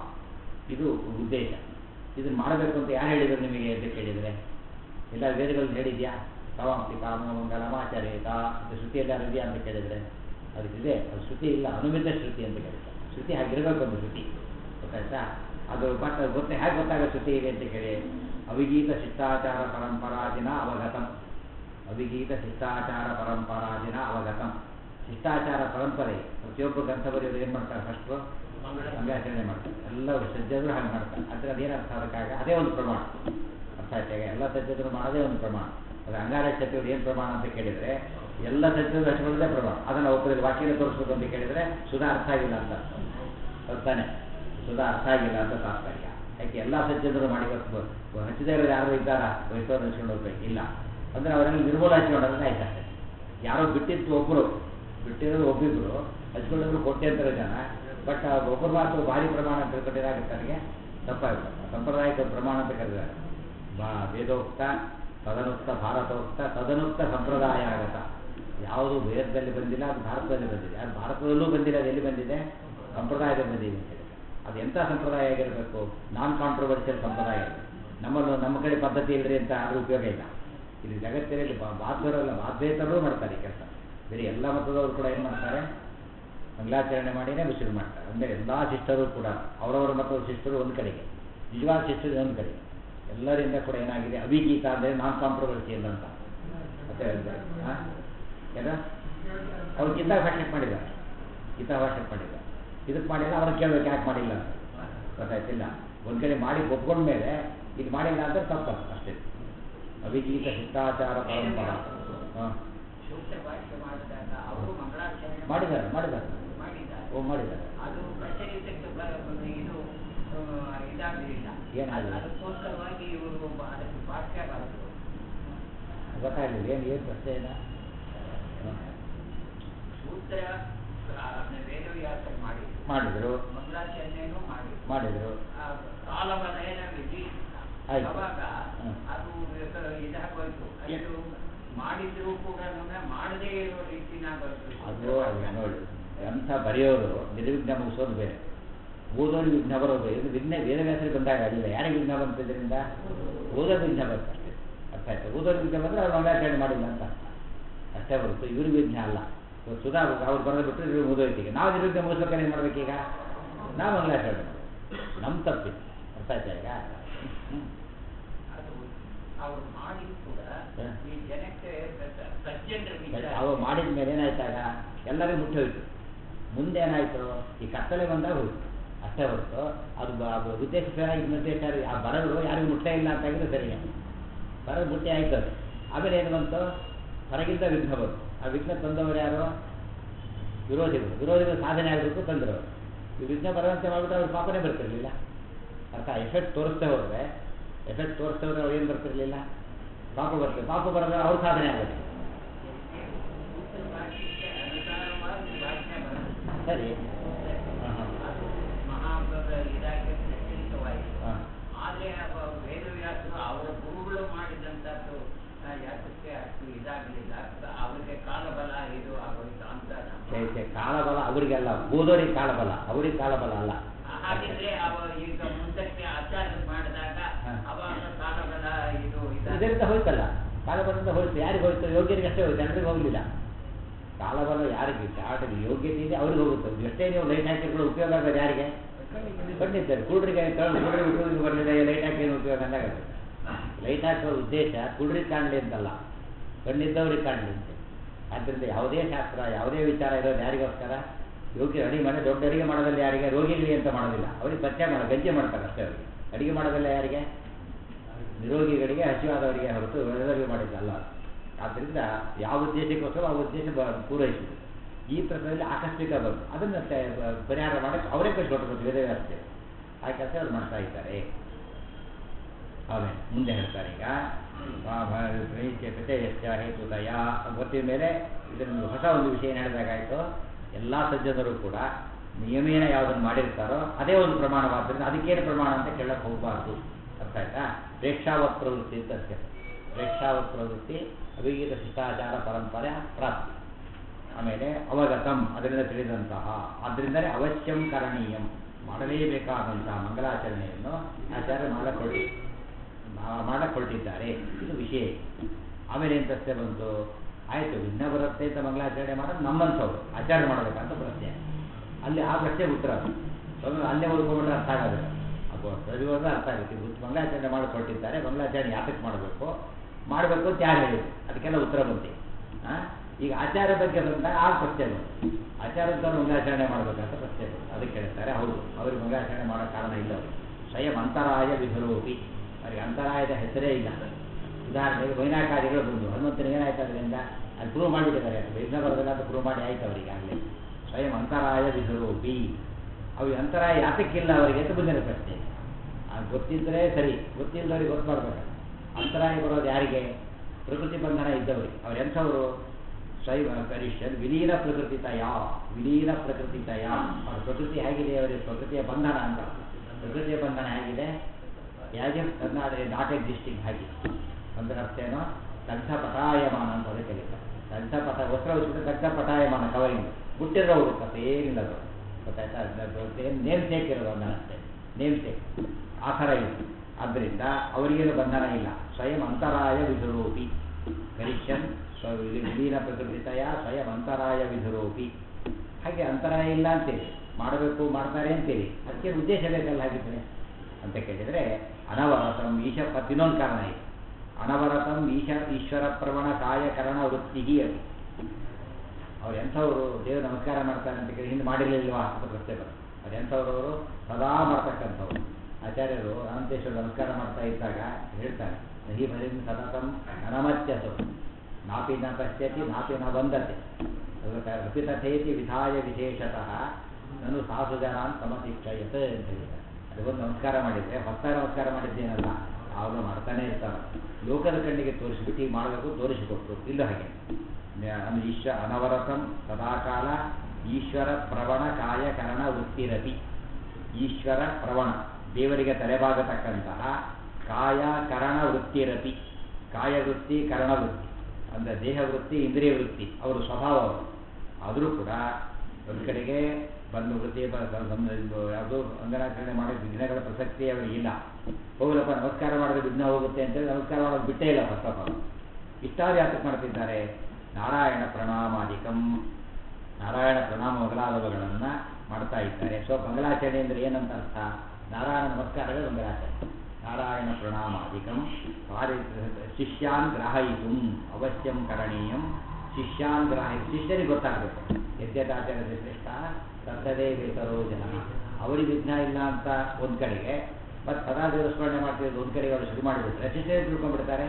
ಇದು ಉದ್ದೇಶ ಇದನ್ನು ಮಾಡಬೇಕು ಅಂತ ಯಾರು ಹೇಳಿದರು ನಿಮಗೆ ಅಂತ ಕೇಳಿದರೆ ಎಲ್ಲ ವೇದಗಳಲ್ಲಿ ಹೇಳಿದ್ಯಾ ಸಮಾಪ್ತಿ ಕಾಮ ಮಂಗಲಮಾಚರೇತ ಇದು ಶ್ರುತಿಯಲ್ಲಿ ಯಾರು ಇದೆಯಾ ಅಂತ ಕೇಳಿದರೆ ಅದಕ್ಕಿದೆ ಅದು ಶ್ರುತಿ ಇಲ್ಲ ಅನುಮಿತ ಶ್ರುತಿ ಅಂತ ಕೇಳ್ತಾರೆ ಶ್ರುತಿ ಹಾಗಿರಬೇಕು ಒಂದು ಶ್ರುತಿ ಗೊತ್ತಾಯ್ತಾ ಅದು ಬಟ್ ಅದು ಗೊತ್ತೇ ಹೇಗೆ ಗೊತ್ತಾಗೋ ಶ್ರುತಿ ಇದೆ ಅಂತ ಕೇಳಿ ಅವಿಗೀತ ಶಿಷ್ಟಾಚಾರ ಪರಂಪರಾದಿನ ಅವಗತಂ ಅವಿಗೀತ ಶಿಷ್ಟಾಚಾರ ಪರಂಪರಾದಿನ ಅವಗತಂ ಶಿಷ್ಟಾಚಾರ ಪರಂಪರೆ ಪ್ರತಿಯೊಬ್ಬ ಗ್ರಂಥ ಬರೆಯೋರು ಏನು ಮಾಡ್ತಾರೆ ಫಸ್ಟು ಮಂಗಳಾಚರಣೆ ಮಾಡ್ತಾರೆ ಎಲ್ಲರೂ ಸಜ್ಜದ್ರು ಹಾಗೆ ಮಾಡ್ತಾರೆ ಆದರೆ ಅದೇನು ಅರ್ಥ ಅದಕ್ಕಾಗ ಅದೇ ಒಂದು ಪ್ರಮಾಣ ಅರ್ಥ ಆಯ್ತಾಗ ಎಲ್ಲ ಸಜ್ಜದ್ರು ಮಾಡೋದೇ ಒಂದು ಪ್ರಮಾಣ ಅದು ಅಂಗಾರಕ್ಷತೆಯವರು ಏನು ಪ್ರಮಾಣ ಅಂತ ಕೇಳಿದರೆ ಎಲ್ಲ ಸಜ್ಜದ್ರು ಹಚ್ಕೊಳ್ಳೋದೇ ಪ್ರಮಾಣ ಅದನ್ನು ಒಬ್ಬರಿಗೆ ವಾಕ್ಯನ ತೋರಿಸ್ಬೇಕು ಅಂತ ಕೇಳಿದರೆ ಸುಧಾ ಅರ್ಥ ಆಗಿಲ್ಲ ಅಂತ ಗೊತ್ತಾನೆ ಸುಧಾ ಅರ್ಥ ಆಗಿಲ್ಲ ಅಂತ ತಾತ್ಪರ್ಯ ಯಾಕೆ ಎಲ್ಲ ಸಜ್ಜದ್ರು ಮಾಡಿ ಗೊತ್ತು ಹಚ್ಚಿದೇ ಇರೋರು ಯಾರು ಇದ್ದಾರಾ ವಯಸ್ಸವ್ರು ಹಚ್ಕೊಂಡು ಹೋಗ್ಬೇಕು ಇಲ್ಲ ಅಂದರೆ ಅವರೆಲ್ಲ ನಿರ್ಮೂಲ ಹಚ್ಕೊಂಡ್ರೆ ಆಯ್ತಷ್ಟೇ ಯಾರೋ ಬಿಟ್ಟಿದ್ದು ಒಬ್ಬರು ಬಿಟ್ಟಿರೋದು ಒಬ್ಬಿಬ್ರು ಹಚ್ಕೊಳ್ಳೋದು ಕೋಟ್ಯಂತರ ಜನ ಬಟ್ ಒಬ್ಬರು ಮಾತ್ರ ಭಾರಿ ಪ್ರಮಾಣ ಅಂತ ತಿಳ್ಕೊಂಡಿದಾಗ ತನಗೆ ತಪ್ಪಾಗುತ್ತೆ ಸಂಪ್ರದಾಯಿಕ ಪ್ರಮಾಣ ಅಂತ ಕರೆದಿದ್ದಾರೆ ಬಾ ವೇದೋಕ್ತ ತದನುಕ್ತ ಭಾರತೋಕ್ತ ತದನುಕ್ತ ಸಂಪ್ರದಾಯ ಆಗತ್ತ ಯಾವುದು ವೇದದಲ್ಲಿ ಬಂದಿಲ್ಲ ಅದು ಭಾರತದಲ್ಲಿ ಬಂದಿದೆ ಅದು ಭಾರತದಲ್ಲೂ ಬಂದಿಲ್ಲ ಅದು ಎಲ್ಲಿ ಬಂದಿದೆ ಸಂಪ್ರದಾಯದಲ್ಲಿ ಬಂದಿದೆ ಅಂತ ಹೇಳಿದ್ದಾರೆ ಅದು ಎಂಥ ಸಂಪ್ರದಾಯ ಆಗಿರಬೇಕು ನಾನ್ ಕಾಂಟ್ರವರ್ಷಿಯಲ್ ಸಂಪ್ರದಾಯ ಇರಬೇಕು ನಮ್ಮಲ್ಲೂ ನಮ್ಮ ಕಡೆ ಪದ್ಧತಿ ಇಲ್ಲರಿ ಅಂತ ಆದ್ರೂ ಉಪಯೋಗ ಇಲ್ಲ ಇಲ್ಲಿ ಜಗತ್ತಿನಲ್ಲಿ ಬಾಧ್ಯರಲ್ಲ ಬಾಧ್ಯೇತರರು ಮಾಡ್ತಾರೆ ಈ ಕೆಲಸ ಬೇರೆ ಎಲ್ಲ ಮತದವರು ಕೂಡ ಏನು ಮಾಡ್ತಾರೆ ಮಂಗಳಾಚರಣೆ ಮಾಡಿನೇ ಶುರು ಮಾಡ್ತಾರೆ ಅಂದರೆ ಎಲ್ಲ ಸಿಸ್ಟರು ಕೂಡ ಅವರವರ ಮಕ್ಕಳ ಸಿಸ್ಟರು ಒಂದು ಕಡೆಗೆ ನಿಜವಾದ ಸಿಸ್ಟರ್ ಒಂದು ಕಡೆಗೆ ಎಲ್ಲರಿಂದ ಕೂಡ ಏನಾಗಿದೆ ಅಭಿಗೀತ ಅಂದರೆ ನಾನ್ ಕಾಂಪ್ರವರ್ಸಿಯಲ್ ಅಂತ ಮತ್ತೆ ಹಾಂ ಏನ ಅವ್ರು ಗೀತಾ ಭಾಷೆ ಮಾಡಿದ್ದಾರೆ ಗೀತಾ ಭಾಷೆ ಮಾಡಿದ್ದಾರೆ ಇದಕ್ಕೆ ಮಾಡಿಲ್ಲ ಅವ್ರಿಗೆ ಕೇಳಬೇಕು ಯಾಕೆ ಮಾಡಿಲ್ಲ ಅಂತ ಗೊತ್ತಾಯ್ತಿಲ್ಲ ಒಂದು ಕಡೆ ಮಾಡಿ ಒಪ್ಕೊಂಡ್ಮೇಲೆ ಇದು ಮಾಡಿಲ್ಲ ಅಂದರೆ ತಪ್ಪಲ್ಲ ಅಷ್ಟೇ ಅಭಿಗೀತ ಶಿಷ್ಟಾಚಾರ ಪರಂಪರ ಹಾಂ ಸೂಕ್ತ ಭಾಷೆ ಮಾಡಿದಾಗ ಅವರು ಮಂಗಳಾಚರಣೆ ಮಾಡಿದ್ದಾರೆ ಮಾಡಿದ್ದಾರೆ ಮಾಡಿದ್ದಾರೆ ಓ ಮಾಡಿದ್ದಾರೆ ಅದು ಪ್ರಚಲಿತಕ್ಕೆ ಬರ- ಇದು ಆ, ಇದಾಗಲಿಲ್ಲ ಏನಾಗಲಿಲ್ಲ? ಅದಕ್ಕೋಸ್ಕರವಾಗಿ ಇವರು ಅದಕ್ಕೆ ಭಾಷ್ಯ ಬರೆದರು ಗೊತ್ತಾಗಲಿಲ್ಲ ಏನು ಏನು ಪ್ರಶ್ನೆ ಏನ ಸೂತ್ರ ಆ, ವೇದವ್ಯಾಸ ಮಾಡಿದ್ರು ಮಾಡಿದರು ಮಂಗಳಾಚರಣೆನೂ ಮಾಡಿದ್ರು ಮಾಡಿದರು ಆ ಕಾಲವಲಯನ ವಿಧಿ ಆಯ್ತು. ಅವಾಗ ಹ್ಮ್. ಅದು ಇದಾಗೋಯ್ತು ಅಷ್ಟು ಮಾಡಿದ್ರು ಕೂಡ ಮಾಡದೇ ಇರೋ ರೀತಿನಾಗೋಯ್ತು ಅದು ಅದು ನೋಡಿ ಗ್ರಂಥ ಬರೆಯೋರು ನಿರ್ವಿಘ್ನ ಮುಗಿಸೋದು ಬೇರೆ ಓದೋರಿಗೆ ವಿಘ್ನ ಬರೋದು ಇದು ವಿಘ್ನ ವೇದವ್ಯಾಸರಿಗೆ ಬಂದಾಗ ಅಲ್ಲ ಯಾರಿಗೆ ವಿಘ್ನ ಬಂತಿದ್ರಿಂದ ಓದೋದು ವಿಘ್ನ ಬಂತು ಅಷ್ಟೇ ಅರ್ಥ ಆಯ್ತು ಓದೋದು ವಿಘ್ನ ಬಂದರೆ ಅವ್ರು ಮಂಗಳಾಚರಣೆ ಮಾಡಿಲ್ಲ ಅಂತ ಅಷ್ಟೇ ಹೊರತು ಇವ್ರಿಗೆ ವಿಘ್ನ ಅಲ್ಲ ಇವತ್ತು ಸುಧಾ ಅವ್ರು ಬರೋದು ಬಿಟ್ಟರೆ ಇವ್ರು ಮುಗಿದೋಯ್ತೀಗ ನಾವು ನಿರ್ವಿಘ್ನ ಮುಗಿಸ್ಬೇಕಾದ್ರೆ ಏನು ಮಾಡ್ಬೇಕೀಗ ನಾವು ಮಂಗಳಾಚರಣೆ ಮಾಡಬೇಕು ನಮ್ಮ ತಪ್ಪಿತ್ತು ಅರ್ಥ ಆಯ್ತಾ ಈಗ ಹ್ಞೂ ಅದು ಅವ್ರು ಮಾಡಿ ಕೂಡ ಹ. ಈ ಜನಕ್ಕೆ ಸ- ಸಜ್ಜನರ ವಿಚಾರ ಅವು ಮಾಡಿದ ಮೇಲೆ ಏನಾಯ್ತಾಗ ಎಲ್ಲರಿಗೂ ಮುಟ್ಟಿ ಹೋಯ್ತು ಮುಂದೆ ಏನಾಯ್ತು ಈ ಕತ್ತಲೆ ಬಂದಾಗ ಹೋಯ್ತು ಅಷ್ಟೇ ಹೊರತು ಅದು ಬ- ಅದು ಉದ್ದೇಶ ಸರಿಯಾಗಿ ನಿರ್ದೇಶ ಆ ಬರಗಳು ಯಾರಿಗೂ ಮುಟ್ಟೇ ಇಲ್ಲ ಅಂತಾಗಿದ್ರೆ ಸರಿಯೇ ಬರೋದು ಮುಟ್ಟಿ ಆಯ್ತು ಅದು ಆಮೇಲೆ ಏನು ಬಂತು ಹೊರಗಿಂದ ವಿಘ್ನ ಬಂತು ಆ ವಿಘ್ನ ತಂದವರು ಯಾರು ವಿರೋಧಿಗಳು ವಿರೋಧಿಗಳು ಸಾಧನೆ ಆಗಬೇಕು ತಂದರು ಈ ವಿಘ್ನ ಬರುವಂತೆ ಮಾಡಿಬಿಟ್ಟು ಅವ್ರಿಗೆ ಪಾಪನೇ ಬರ್ತಿರ್ಲಿಲ್ಲ ಅರ್ಥ ಎಫೆಕ್ಟ್ ತೋರಿಸ್ತೇ ಹೋದರೆ ಎಫೆಕ್ಟ್ ತೋರಿಸ್ತೇ ಹೋದ್ರೆ ಅವ್ರು ಏನು ಬರ್ತಿರ್ಲಿಲ್ಲ ಪಾಪ ಬರ್ತದೆ ಪಾಪ ಬರೋದ್ರೆ ಅವ್ರ ಸಾಧನೆ ಆಗುತ್ತೆ ಸೂತ್ರ ಭಾಷೆಗೆ ಅನುಸಾರವಾಗಿ ಭಾಷೆ ಬರುತ್ತೆ ಸರಿ ಹಾಂ ಹಾಂ ಅದು ಮಹಾಭಾರತ ಇದಾಗಿ ಪ್ರಚಲಿತವಾಯಿತು ಹಾಂ ಆದರೆ ಅವ ವೇದವ್ಯಾಸರು ಅವರ ಗುರುಗಳು ಮಾಡಿದಂಥದ್ದು ಆ, ಯಾತಕ್ಕೆ ಅಷ್ಟು ಇದಾಗಲಿಲ್ಲ ಅವರಿಗೆ ಕಾಲಬಲ ಇದು ಆಗೋಯ್ತು ಅಂತ ನಮ್ಮ- ಚೈತ್ಯ ಕಾಲಬಲ ಅವರಿಗೆಲ್ಲ ಓದೋರಿಗೆ ಕಾಲಬಲ ಅವ್ರಿಗೆ ಕಾಲಬಲ ಅಲ್ಲ ಹಾಗಿದ್ರೆ ಅವ ಈಗ ಮುಂದಕ್ಕೆ ಆಚಾರ ಮಾಡಿದಾಗ ಹ. ಅವಾಗ ಕಾಲಬಲ ಇದು ಇದಾಗಿ ಇದರಿಂದ ಹೋಯ್ತಲ್ಲ ಕಾಲಬಲದಿಂದ ಹೋಯ್ತು ಯಾರಿಗೆ ಹೋಯ್ತು ಯೋಗ್ಯರಿಗೆ ಅಷ್ಟೇ ಹೋಯ್ತು ಜನರಿಗೆ ಹೋಗಲಿಲ್ಲ ಕಾಲಬಲ ಯಾರಿಗೆ ಆಟದ ಯೋಗ್ಯತೆ ಇದೆ ಅವ್ರಿಗೆ ಹೋಗುತ್ತೆ ಎಷ್ಟೇ ನೀವು ಲೈಟ್ ಹಾಕಿಗಳು ಉಪಯೋಗ ಆಗೋದು ಯಾರಿಗೆ ಖಂಡಿತ ಕುಡ್ರಿಗೆ ಕುಡ್ರಿಗೆ ಉಪಯೋಗ ಬರಲಿಲ್ಲ ಲೈಟ್ ಹಾಕಿ ಏನು ಉಪಯೋಗ ಅಂದಾಗ ಲೈಟ್ ಹಾಕೋ ಉದ್ದೇಶ ಕುಡ್ರಿಗೆ ಕಾಣಲಿ ಅಂತಲ್ಲ ಕಣ್ಣಿದ್ದವ್ರಿಗೆ ಕಾಣಲಿ ಅಂತ ಆದ್ದರಿಂದ ಯಾವುದೇ ಶಾಸ್ತ್ರ ಯಾವುದೇ ವಿಚಾರ ಇರೋದು ಯಾರಿಗೋಸ್ಕರ ಯೋಗ್ಯ ಅಡಿಗೆ ಮನೆ ದೊಡ್ಡ ಅಡಿಗೆ ಮಾಡೋದಲ್ಲಿ ಯಾರಿಗೆ ರೋಗಿಗಳಿಗೆ ಅಂತ ಮಾಡೋದಿಲ್ಲ ಅವ್ರಿಗೆ ಪಥ್ಯ ಮಾಡೋ ಗಂಜಿ ಮಾಡ್ತಾರೆ ಅಷ್ಟೇ ಅವರಿಗೆ ಅಡಿಗೆ ಮಾಡೋದಿಲ್ಲ ಯಾರಿಗೆ ನಿರೋಗಿಗಳಿಗೆ ಹಸಿವಾದವರಿಗೆ ಹೊರತು ಎಲ್ಲರಿಗೂ ಮಾಡಿದ್ದಲ್ಲ ಆದ್ದರಿಂದ ಯಾವ ಉದ್ದೇಶಕ್ಕೋಸ್ಕರ ಆ ಉದ್ದೇಶ ಬ- ಪೂರೈಸಿದ್ರು ಈ ಪ್ರಶ್ನೆಯಲ್ಲಿ ಆಕಸ್ಮಿಕ ಬಂತು ಅದನ್ನು ತ- ಬ- ಪರಿಹಾರ ಮಾಡಕ್ಕೆ ಅವರೇ ಕಳಿಸ್ಕೊಟ್ರು ವೇದವ್ಯಾಸತೆ ಆ ಕೆಲಸ ಅವ್ರು ಮಾಡ್ತಾ ಇದ್ದಾರೆ ಆಮೇಲೆ ಮುಂದೆ ಹೇಳ್ತಾರೆ ಈಗ ಪ್ರೀತಿಯ ಪ್ರತ್ಯಯಶ್ಚ ಹೇತುತಯ ಗೊತ್ತಿದ ಮೇಲೆ ಇದನ್ನು ಹೊಸ ಒಂದು ವಿಷಯ ಏನು ಹೇಳಿದಾಗಾಯಿತು ಎಲ್ಲ ಸಜ್ಜನರು ಕೂಡ ನಿಯಮೇನ ಯಾವುದನ್ನು ಮಾಡಿರ್ತಾರೋ ಅದೇ ಒಂದು ಪ್ರಮಾಣವಾದ್ದರಿಂದ ಅದಕ್ಕೇನು ಪ್ರಮಾಣ ಅಂತ ಕೇಳಕ್ಕೆ ಹೋಗಬಾರ್ದು ಅರ್ಥ ಆಯ್ತಾ ಪ್ರೇಕ್ಷಾವತ್ ಪ್ರವೃತ್ತಿ ಅಂತ ಅಷ್ಟೇ ಪ್ರೇಕ್ಷಾವತ್ ಪ್ರವೃತ್ತಿ ಅಭಿಗೀತ ಶಿಷ್ಟಾಚಾರ ಪರಂಪರೆ ಪ್ರಾಪ್ತಿ ಆಮೇಲೆ ಅವಗತಂ ಅದರಿಂದ ತಿಳಿದಂತಹ ಆದ್ದರಿಂದಲೇ ಅವಶ್ಯಂ ಕರಣೀಯಂ ಮಾಡಲೇಬೇಕಾದಂತಹ ಮಂಗಲಾಚರಣೆಯನ್ನು ಆಚಾರ್ಯ ಮಾಡಕೊಳ್ಳಿ ಮಾಡಕೊಳ್ತಿದ್ದಾರೆ ಇದು ವಿಷಯ ಆಮೇಲೆ ಏನು ಪ್ರಶ್ನೆ ಬಂತು ಆಯಿತು ವಿಘ್ನ ಬರುತ್ತೆ ಅಂತ ಮಂಗಲಾಚರಣೆ ಮಾಡೋದು ನಮ್ಮಂಥವ್ರು ಆಚರಣೆ ಮಾಡಬೇಕಂತ ಪ್ರಶ್ನೆ ಅಲ್ಲಿ ಆ ಪ್ರಶ್ನೆಗೆ ಉತ್ತರ ಅದು ಸ್ವಲ್ಪ ಅಲ್ಲೇ ಉಳ್ಕೊಂಡ್ರೆ ಅರ್ಥ ಆಗೋದಿಲ್ಲ ಅಪ್ಪ ಪ್ರತಿಯೊಂದು ಅರ್ಥ ಆಗುತ್ತೆ ಇವತ್ತು ಮಂಗಲಾಚರಣೆ ಮಾಡಿಕೊಟ್ಟಿದ್ದಾರೆ ಮಂಗಲಾಚರಣೆ ಯಾತಕ್ಕೆ ಮಾಡಬೇಕು ಮಾಡಬೇಕು ಅಂತ ಯಾರು ಹೇಳಿದ್ರು ಅದಕ್ಕೆಲ್ಲ ಉತ್ತರ ಬಂತು ಹಾಂ ಈಗ ಆಚಾರ ಬಗ್ಗೆ ಬಂದಾಗ ಆ ಪ್ರಶ್ನೆ ಬಂತು ಆಚಾರದವ್ರು ಮಂಗಲಾಚರಣೆ ಮಾಡಬೇಕಂತ ಪ್ರಶ್ನೆ ಬಂತು ಅದಕ್ಕೆ ಹೇಳ್ತಾರೆ ಹೌದು ಅವ್ರಿಗೆ ಮಂಗಲಾಚರಣೆ ಮಾಡೋ ಕಾರಣ ಇಲ್ಲ ಅವರು ಸ್ವಯಂ ಅಂತರಾಯ ವಿಧರೋಪಿ ಅವರಿಗೆ ಅಂತರಾಯದ ಹೆಸರೇ ಇಲ್ಲ ಉದಾಹರಣೆಗೆ ವೈನಾಕಾದಿಗಳು ಬಂದು ಹನುಮಂತನಿಗೆ ಏನಾಯ್ತು ಅದರಿಂದ ಅಲ್ಲಿ ಪ್ರೂವ್ ಮಾಡಿಬಿಟ್ಟಿದ್ದಾರೆ ವಿಘ್ನ ಬರೋದಿಲ್ಲ ಅಂತ ಪ್ರೂವ್ ಮಾಡಿ ಆಯ್ತು ಅವರಿಗೆ ಆಗಲೇ ಸ್ವಯಂ ಅಂತರಾಯ ವಿಧರೋಪಿ ಅವ್ರಿಗೆ ಅಂತರಾಯ ಯಾತಕ್ಕಿಲ್ಲ ಅವರಿಗೆ ಅಂತ ಮುಂದಿನ ಪ್ರಶ್ನೆ ಅದು ಗೊತ್ತಿದ್ದರೆ ಸರಿ ಗೊತ್ತಿಲ್ಲದವ್ರಿಗೆ ಗೊತ್ತು ಮಾಡ್ಬೇಕು ಅಂತರಾಯ ಬರೋದು ಯಾರಿಗೆ ಪ್ರಕೃತಿ ಬಂಧನ ಇದ್ದವರಿಗೆ ಅವ್ರು ಎಂಥವರು ಶೈವ ಕನಿಷ್ಠನ್ ವಿಲೀನ ಪ್ರಕೃತಿತಯ ವಿಲೀನ ಪ್ರಕೃತಿತಯ ಅವ್ರ ಪ್ರಕೃತಿ ಹೇಗಿದೆ ಅವರಿಗೆ ಪ್ರಕೃತಿಯ ಬಂಧನ ಅಂತ ಪ್ರಕೃತಿಯ ಬಂಧನ ಹೇಗಿದೆ ಯಾಜ್ ಕರ್ನಾಟ ನಾಟ್ ಎಕ್ಸಿಸ್ಟಿಂಗ್ ಹಾಗೆ ಒಂದರ ಅರ್ಥ ಏನೋ ದಗ್ಧ ಪಟಾಯಮಾನ ಅಂತ ಅದಕ್ಕೆ ಕರೀತಾರೆ ದಗ್ಧ ಪಟ ವಸ್ತ್ರ ಹೊಚ್ಚಿದ್ರೆ ದಗ್ಧ ಪಟಾಯಮಾನ ಕವರಿಂಗ್ ಮುಟ್ಟಿದ್ರೆ ಹೋಗುತ್ತೆ ಏನಿಲ್ಲ ಅದು ಗೊತ್ತಾಯ್ತಾ ಏನು ನೇಮ್ ಸೇಕ್ ಇರೋದು ಒಂದರ ಅಷ್ಟೇ ನೇಮ್ ಸೇಕ್ ಆ ಥರ ಇದೆ ಆದ್ದರಿಂದ ಅವರಿಗೇನು ಬಂಧನ ಇಲ್ಲ ಸ್ವಯಂ ಅಂತರಾಯ ವಿಧುರೋಪಿ ಕರಿಷ್ಯನ್ ಸ್ವ ವಿಲೀನ ಪ್ರಕೃತಿತಯ ಸ್ವಯಂ ಅಂತರಾಯ ವಿಧುರೋಪಿ ಹಾಗೆ ಅಂತರಾಯ ಇಲ್ಲ ಅಂತೇಳಿ ಮಾಡಬೇಕು ಮಾಡ್ತಾರೆ ಅಂತೇಳಿ ಅದಕ್ಕೆ ಉದ್ದೇಶ ಬೇಕಲ್ಲ ಹಾಗಿದ್ರೆ ಅಂತ ಕೇಳಿದರೆ ಅನವರತಂ ಈಶ ಮತ್ತು ಇನ್ನೊಂದು ಕಾರಣ ಇದೆ ಅನವರತಂ ಈಶ ಈಶ್ವರ ಪ್ರವಣ ಕಾಯಕರಣ ವೃತ್ತಿ ಅತಿ ಅವ್ರು ಎಂಥವ್ರು ದೇವ್ರು ನಮಸ್ಕಾರ ಮಾಡ್ತಾರೆ ಅಂತ ಕೇಳಿ ಹಿಂದೆ ಮಾಡಿರಲಿಲ್ವಾ ಅಂತ ಪ್ರಶ್ನೆ ಬರುತ್ತೆ ಅದು ಎಂಥವ್ರು ಅವರು ಸದಾ ಮಾಡ್ತಕ್ಕಂಥವ್ರು ಆಚಾರ್ಯರು ಅನಂತೇಶ್ವರ ನಮಸ್ಕಾರ ಮಾಡ್ತಾ ಇದ್ದಾಗ ಹೇಳ್ತಾರೆ ನಹಿ ಭರಿಂ ಸತತಂ ಅನಮತ್ಯಸು ನಾಪಿ ನ ಪಶ್ಯತಿ ನಾಪಿ ನ ಬಂದತೆ ಅಪಿ ತಥೇತಿ ವಿಧಾಯ ವಿಶೇಷತಃ ನಾನು ಸಾಸು ಜನ ಸಮಶಿಕ್ಷಯತೆ ಅಂತ ಹೇಳಿದ್ದಾರೆ ಅದಕ್ಕೊಂದು ನಮಸ್ಕಾರ ಮಾಡಿದ್ರೆ ಹೊಸ ನಮಸ್ಕಾರ ಮಾಡಿದ್ದೇನಲ್ಲ ಅವರು ಮಾಡ್ತಾನೆ ಇರ್ತಾರೆ ಲೋಕದ ಕಣ್ಣಿಗೆ ತೋರಿಸ್ಬಿಟ್ಟು ಈಗ ಮಾಡಬೇಕು ತೋರಿಸಿಕೊಟ್ರು ಇಲ್ಲ ಹಾಗೆ ನ- ಈಶ್ವ ಅನವರತಂ ಸದಾಕಾಲ ಈಶ್ವರ ಪ್ರವಣ ಕಾಯಕರಣ ವೃತ್ತಿರತಿ ಈಶ್ವರ ಪ್ರವಣ ದೇವರಿಗೆ ತಲೆಬಾಗತಕ್ಕಂತಹ ಕಾಯ ಕರಣ ವೃತ್ತಿರತಿ ಕಾಯ ವೃತ್ತಿ ಕರಣ ವೃತ್ತಿ ಅಂದರೆ ದೇಹ ವೃತ್ತಿ ಇಂದ್ರಿಯ ವೃತ್ತಿ ಅವರು ಸ್ವಭಾವ ಅವರು ಆದರೂ ಕೂಡ ಒಂದು ಕಡೆಗೆ ಬಂದು ವೃತ್ತಿ ಯಾವುದು ಅಂಗನಾಚರಣೆ ಮಾಡೋ ವಿಘ್ನಗಳ ಪ್ರಸಕ್ತಿ ಅವರಿಗೆ ಇಲ್ಲ ಹೋಗಲಪ್ಪ ನಮಸ್ಕಾರ ಮಾಡಿದ್ರೆ ವಿಘ್ನ ಹೋಗುತ್ತೆ ಅಂತೇಳಿ ನಮಸ್ಕಾರ ಮಾಡೋದು ಬಿಟ್ಟೇ ಇಲ್ಲ ಫಸ್ಟ್ ಆಫ್ ಆಲ್ ಇಷ್ಟಾರು ಯಾತಕ್ಕೆ ಮಾಡ್ತಿದ್ದಾರೆ ನಾರಾಯಣ ಪ್ರಣಾಮಾಧಿಕಂ ನಾರಾಯಣ ಪ್ರಣಾಮ ಮೊದಲಾದವುಗಳನ್ನು ಮಾಡ್ತಾ ಇದ್ದಾರೆ ಸೊ ಮಂಗಲಾಚರಣೆ ಅಂದರೆ ಏನಂತ ಅರ್ಥ ನಾರಾಯಣ ನಮಸ್ಕಾರವೇ ಮಂಗಲಾಚರಣೆ ನಾರಾಯಣ ಪ್ರಣಾಮಾಧಿಕಂ ಕಾರ್ಯ ಶಿಷ್ಯಾನ್ ಗ್ರಾಹಯಿತು ಅವಶ್ಯಂ ಕರಣೀಯಂ ಶಿಷ್ಯಾನ್ ಗ್ರಾಹಿ ಶಿಷ್ಯರಿಗೆ ಗೊತ್ತಾಗಬೇಕು ಯದ್ಯದಾಚಾರ್ಯ ಶ್ರೇಷ್ಠ ತದ್ದದೇ ಬೇಕರೋ ಜನ ಅವರಿಗೆ ವಿಘ್ನ ಇಲ್ಲ ಅಂತ ಒಂದು ಕಡೆಗೆ ಮತ್ತು ಸದಾ ದೇವಸ್ಮರಣೆ ಮಾಡ್ತಿರೋದು ಒಂದು ಕಡೆಗೆ ಅವರು ಶುರು ಮಾಡಿಬಿಟ್ರೆ ಶಿಷ್ಯರಿಗೆ ತಿಳ್ಕೊಂಡ್ಬಿಡ್ತಾರೆ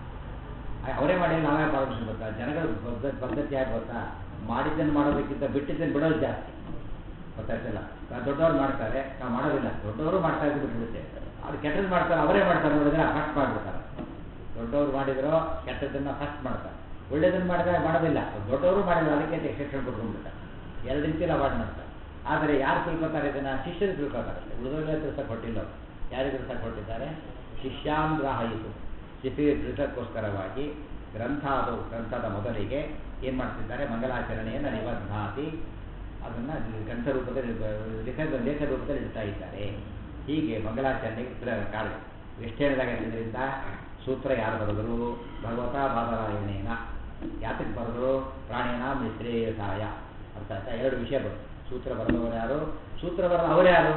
ಅವರೇ ಮಾಡಿ ನಾವೇ ಪಾಲಿಸ್ಕೊಂಡು ಗೊತ್ತಾ ಜನಗಳ ಪದ್ಧತಿ ಪದ್ಧತಿ ಯಾಕೆ ಗೊತ್ತಾ ಮಾಡಿದ್ದನ್ನು ಮಾಡೋದಕ್ಕಿಂತ ಬಿಟ್ಟಿದ್ದನ್ನು ಬಿಡೋದು ಜಾಸ್ತಿ ಗೊತ್ತಾಗ್ತಿಲ್ಲ ನಾವು ದೊಡ್ಡವ್ರು ಮಾಡ್ತಾರೆ ನಾವು ಮಾಡೋದಿಲ್ಲ ದೊಡ್ಡವರು ಮಾಡ್ತಾ ಇದ್ದು ಬಿಟ್ಬಿಡುತ್ತೆ ಅದು ಕೆಟ್ಟದ್ದು ಮಾಡ್ತಾರೆ ಅವರೇ ಮಾಡ್ತಾರೆ ನೋಡಿದ್ರೆ ಫಸ್ಟ್ ಮಾಡಿಬಿಡ್ತಾರೆ ದೊಡ್ಡವರು ಮಾಡಿದ್ರು ಕೆಟ್ಟದ್ದನ್ನು ಫಸ್ಟ್ ಮಾಡ್ತಾರೆ ಒಳ್ಳೇದನ್ನು ಮಾಡಿದ್ರೆ ಮಾಡೋದಿಲ್ಲ ದೊಡ್ಡವರು ಮಾಡಿದ್ರು ಅದಕ್ಕೆ ಎಕ್ಸೆಪ್ಷನ್ ಕೊಟ್ಕೊಂಡ್ಬಿಡ್ತಾರೆ ಎರಡು ರೀತಿಯಲ್ಲಿ ಅವಾಯ್ಡ್ ಮಾಡ್ತಾರೆ ಆದರೆ ಯಾರು ತಿಳ್ಕೊತಾರೆ ಇದನ್ನು ಶಿಷ್ಯರು ತಿಳ್ಕೊತಾರೆ ಉಳಿದವರೇ ತಿಳ್ಸಕ್ಕೆ ಕೊಟ್ಟಿಲ್ಲ ಅವ್ರು. ಯಾರಿಗೆ ತಿಳ್ಸಕ್ಕೆ ಕೊಟ್ಟಿದ್ದಾರೆ ಶಿಷ್ಯಾಂಗ್ರಾಹಯಿತು ಶಿಶಿರ ತಿಳಿಸೋಕ್ಕೋಸ್ಕರವಾಗಿ ಗ್ರಂಥಾದು ಗ್ರಂಥದ ಮೊದಲಿಗೆ ಏನು ಮಾಡ್ತಿದ್ದಾರೆ ಮಂಗಲಾಚರಣೆಯನ್ನು ನಿಬದ್ಧಾತಿ ಅದನ್ನು ಗ್ರಂಥ ರೂಪದಲ್ಲಿ ಲೇಖ ಲೇಖ ರೂಪದಲ್ಲಿ ಇಡ್ತಾ ಇದ್ದಾರೆ ಹೀಗೆ ಮಂಗಲಾಚರಣೆಗೆ ಪ್ರ- ಕಾರಣ ಎಷ್ಟು ಹೇಳಿದಾಗ ಇದರಿಂದ ಸೂತ್ರ ಯಾರು ಬರೆದರು ಭಗವತ ಬಾದರಾಯಣೇನ ಯಾತಕ್ಕೆ ಬರೆದರು ಪ್ರಾಣಿನ ಮಿಶ್ರೇಯಸಾಯ ಅರ್ಥ ಆಯ್ತಾ ಎರಡು ವಿಷಯ ಬರುತ್ತೆ ಸೂತ್ರ ಬರೆದವರು ಯಾರು ಸೂತ್ರ ಬರೆದ ಅವರು ಯಾರು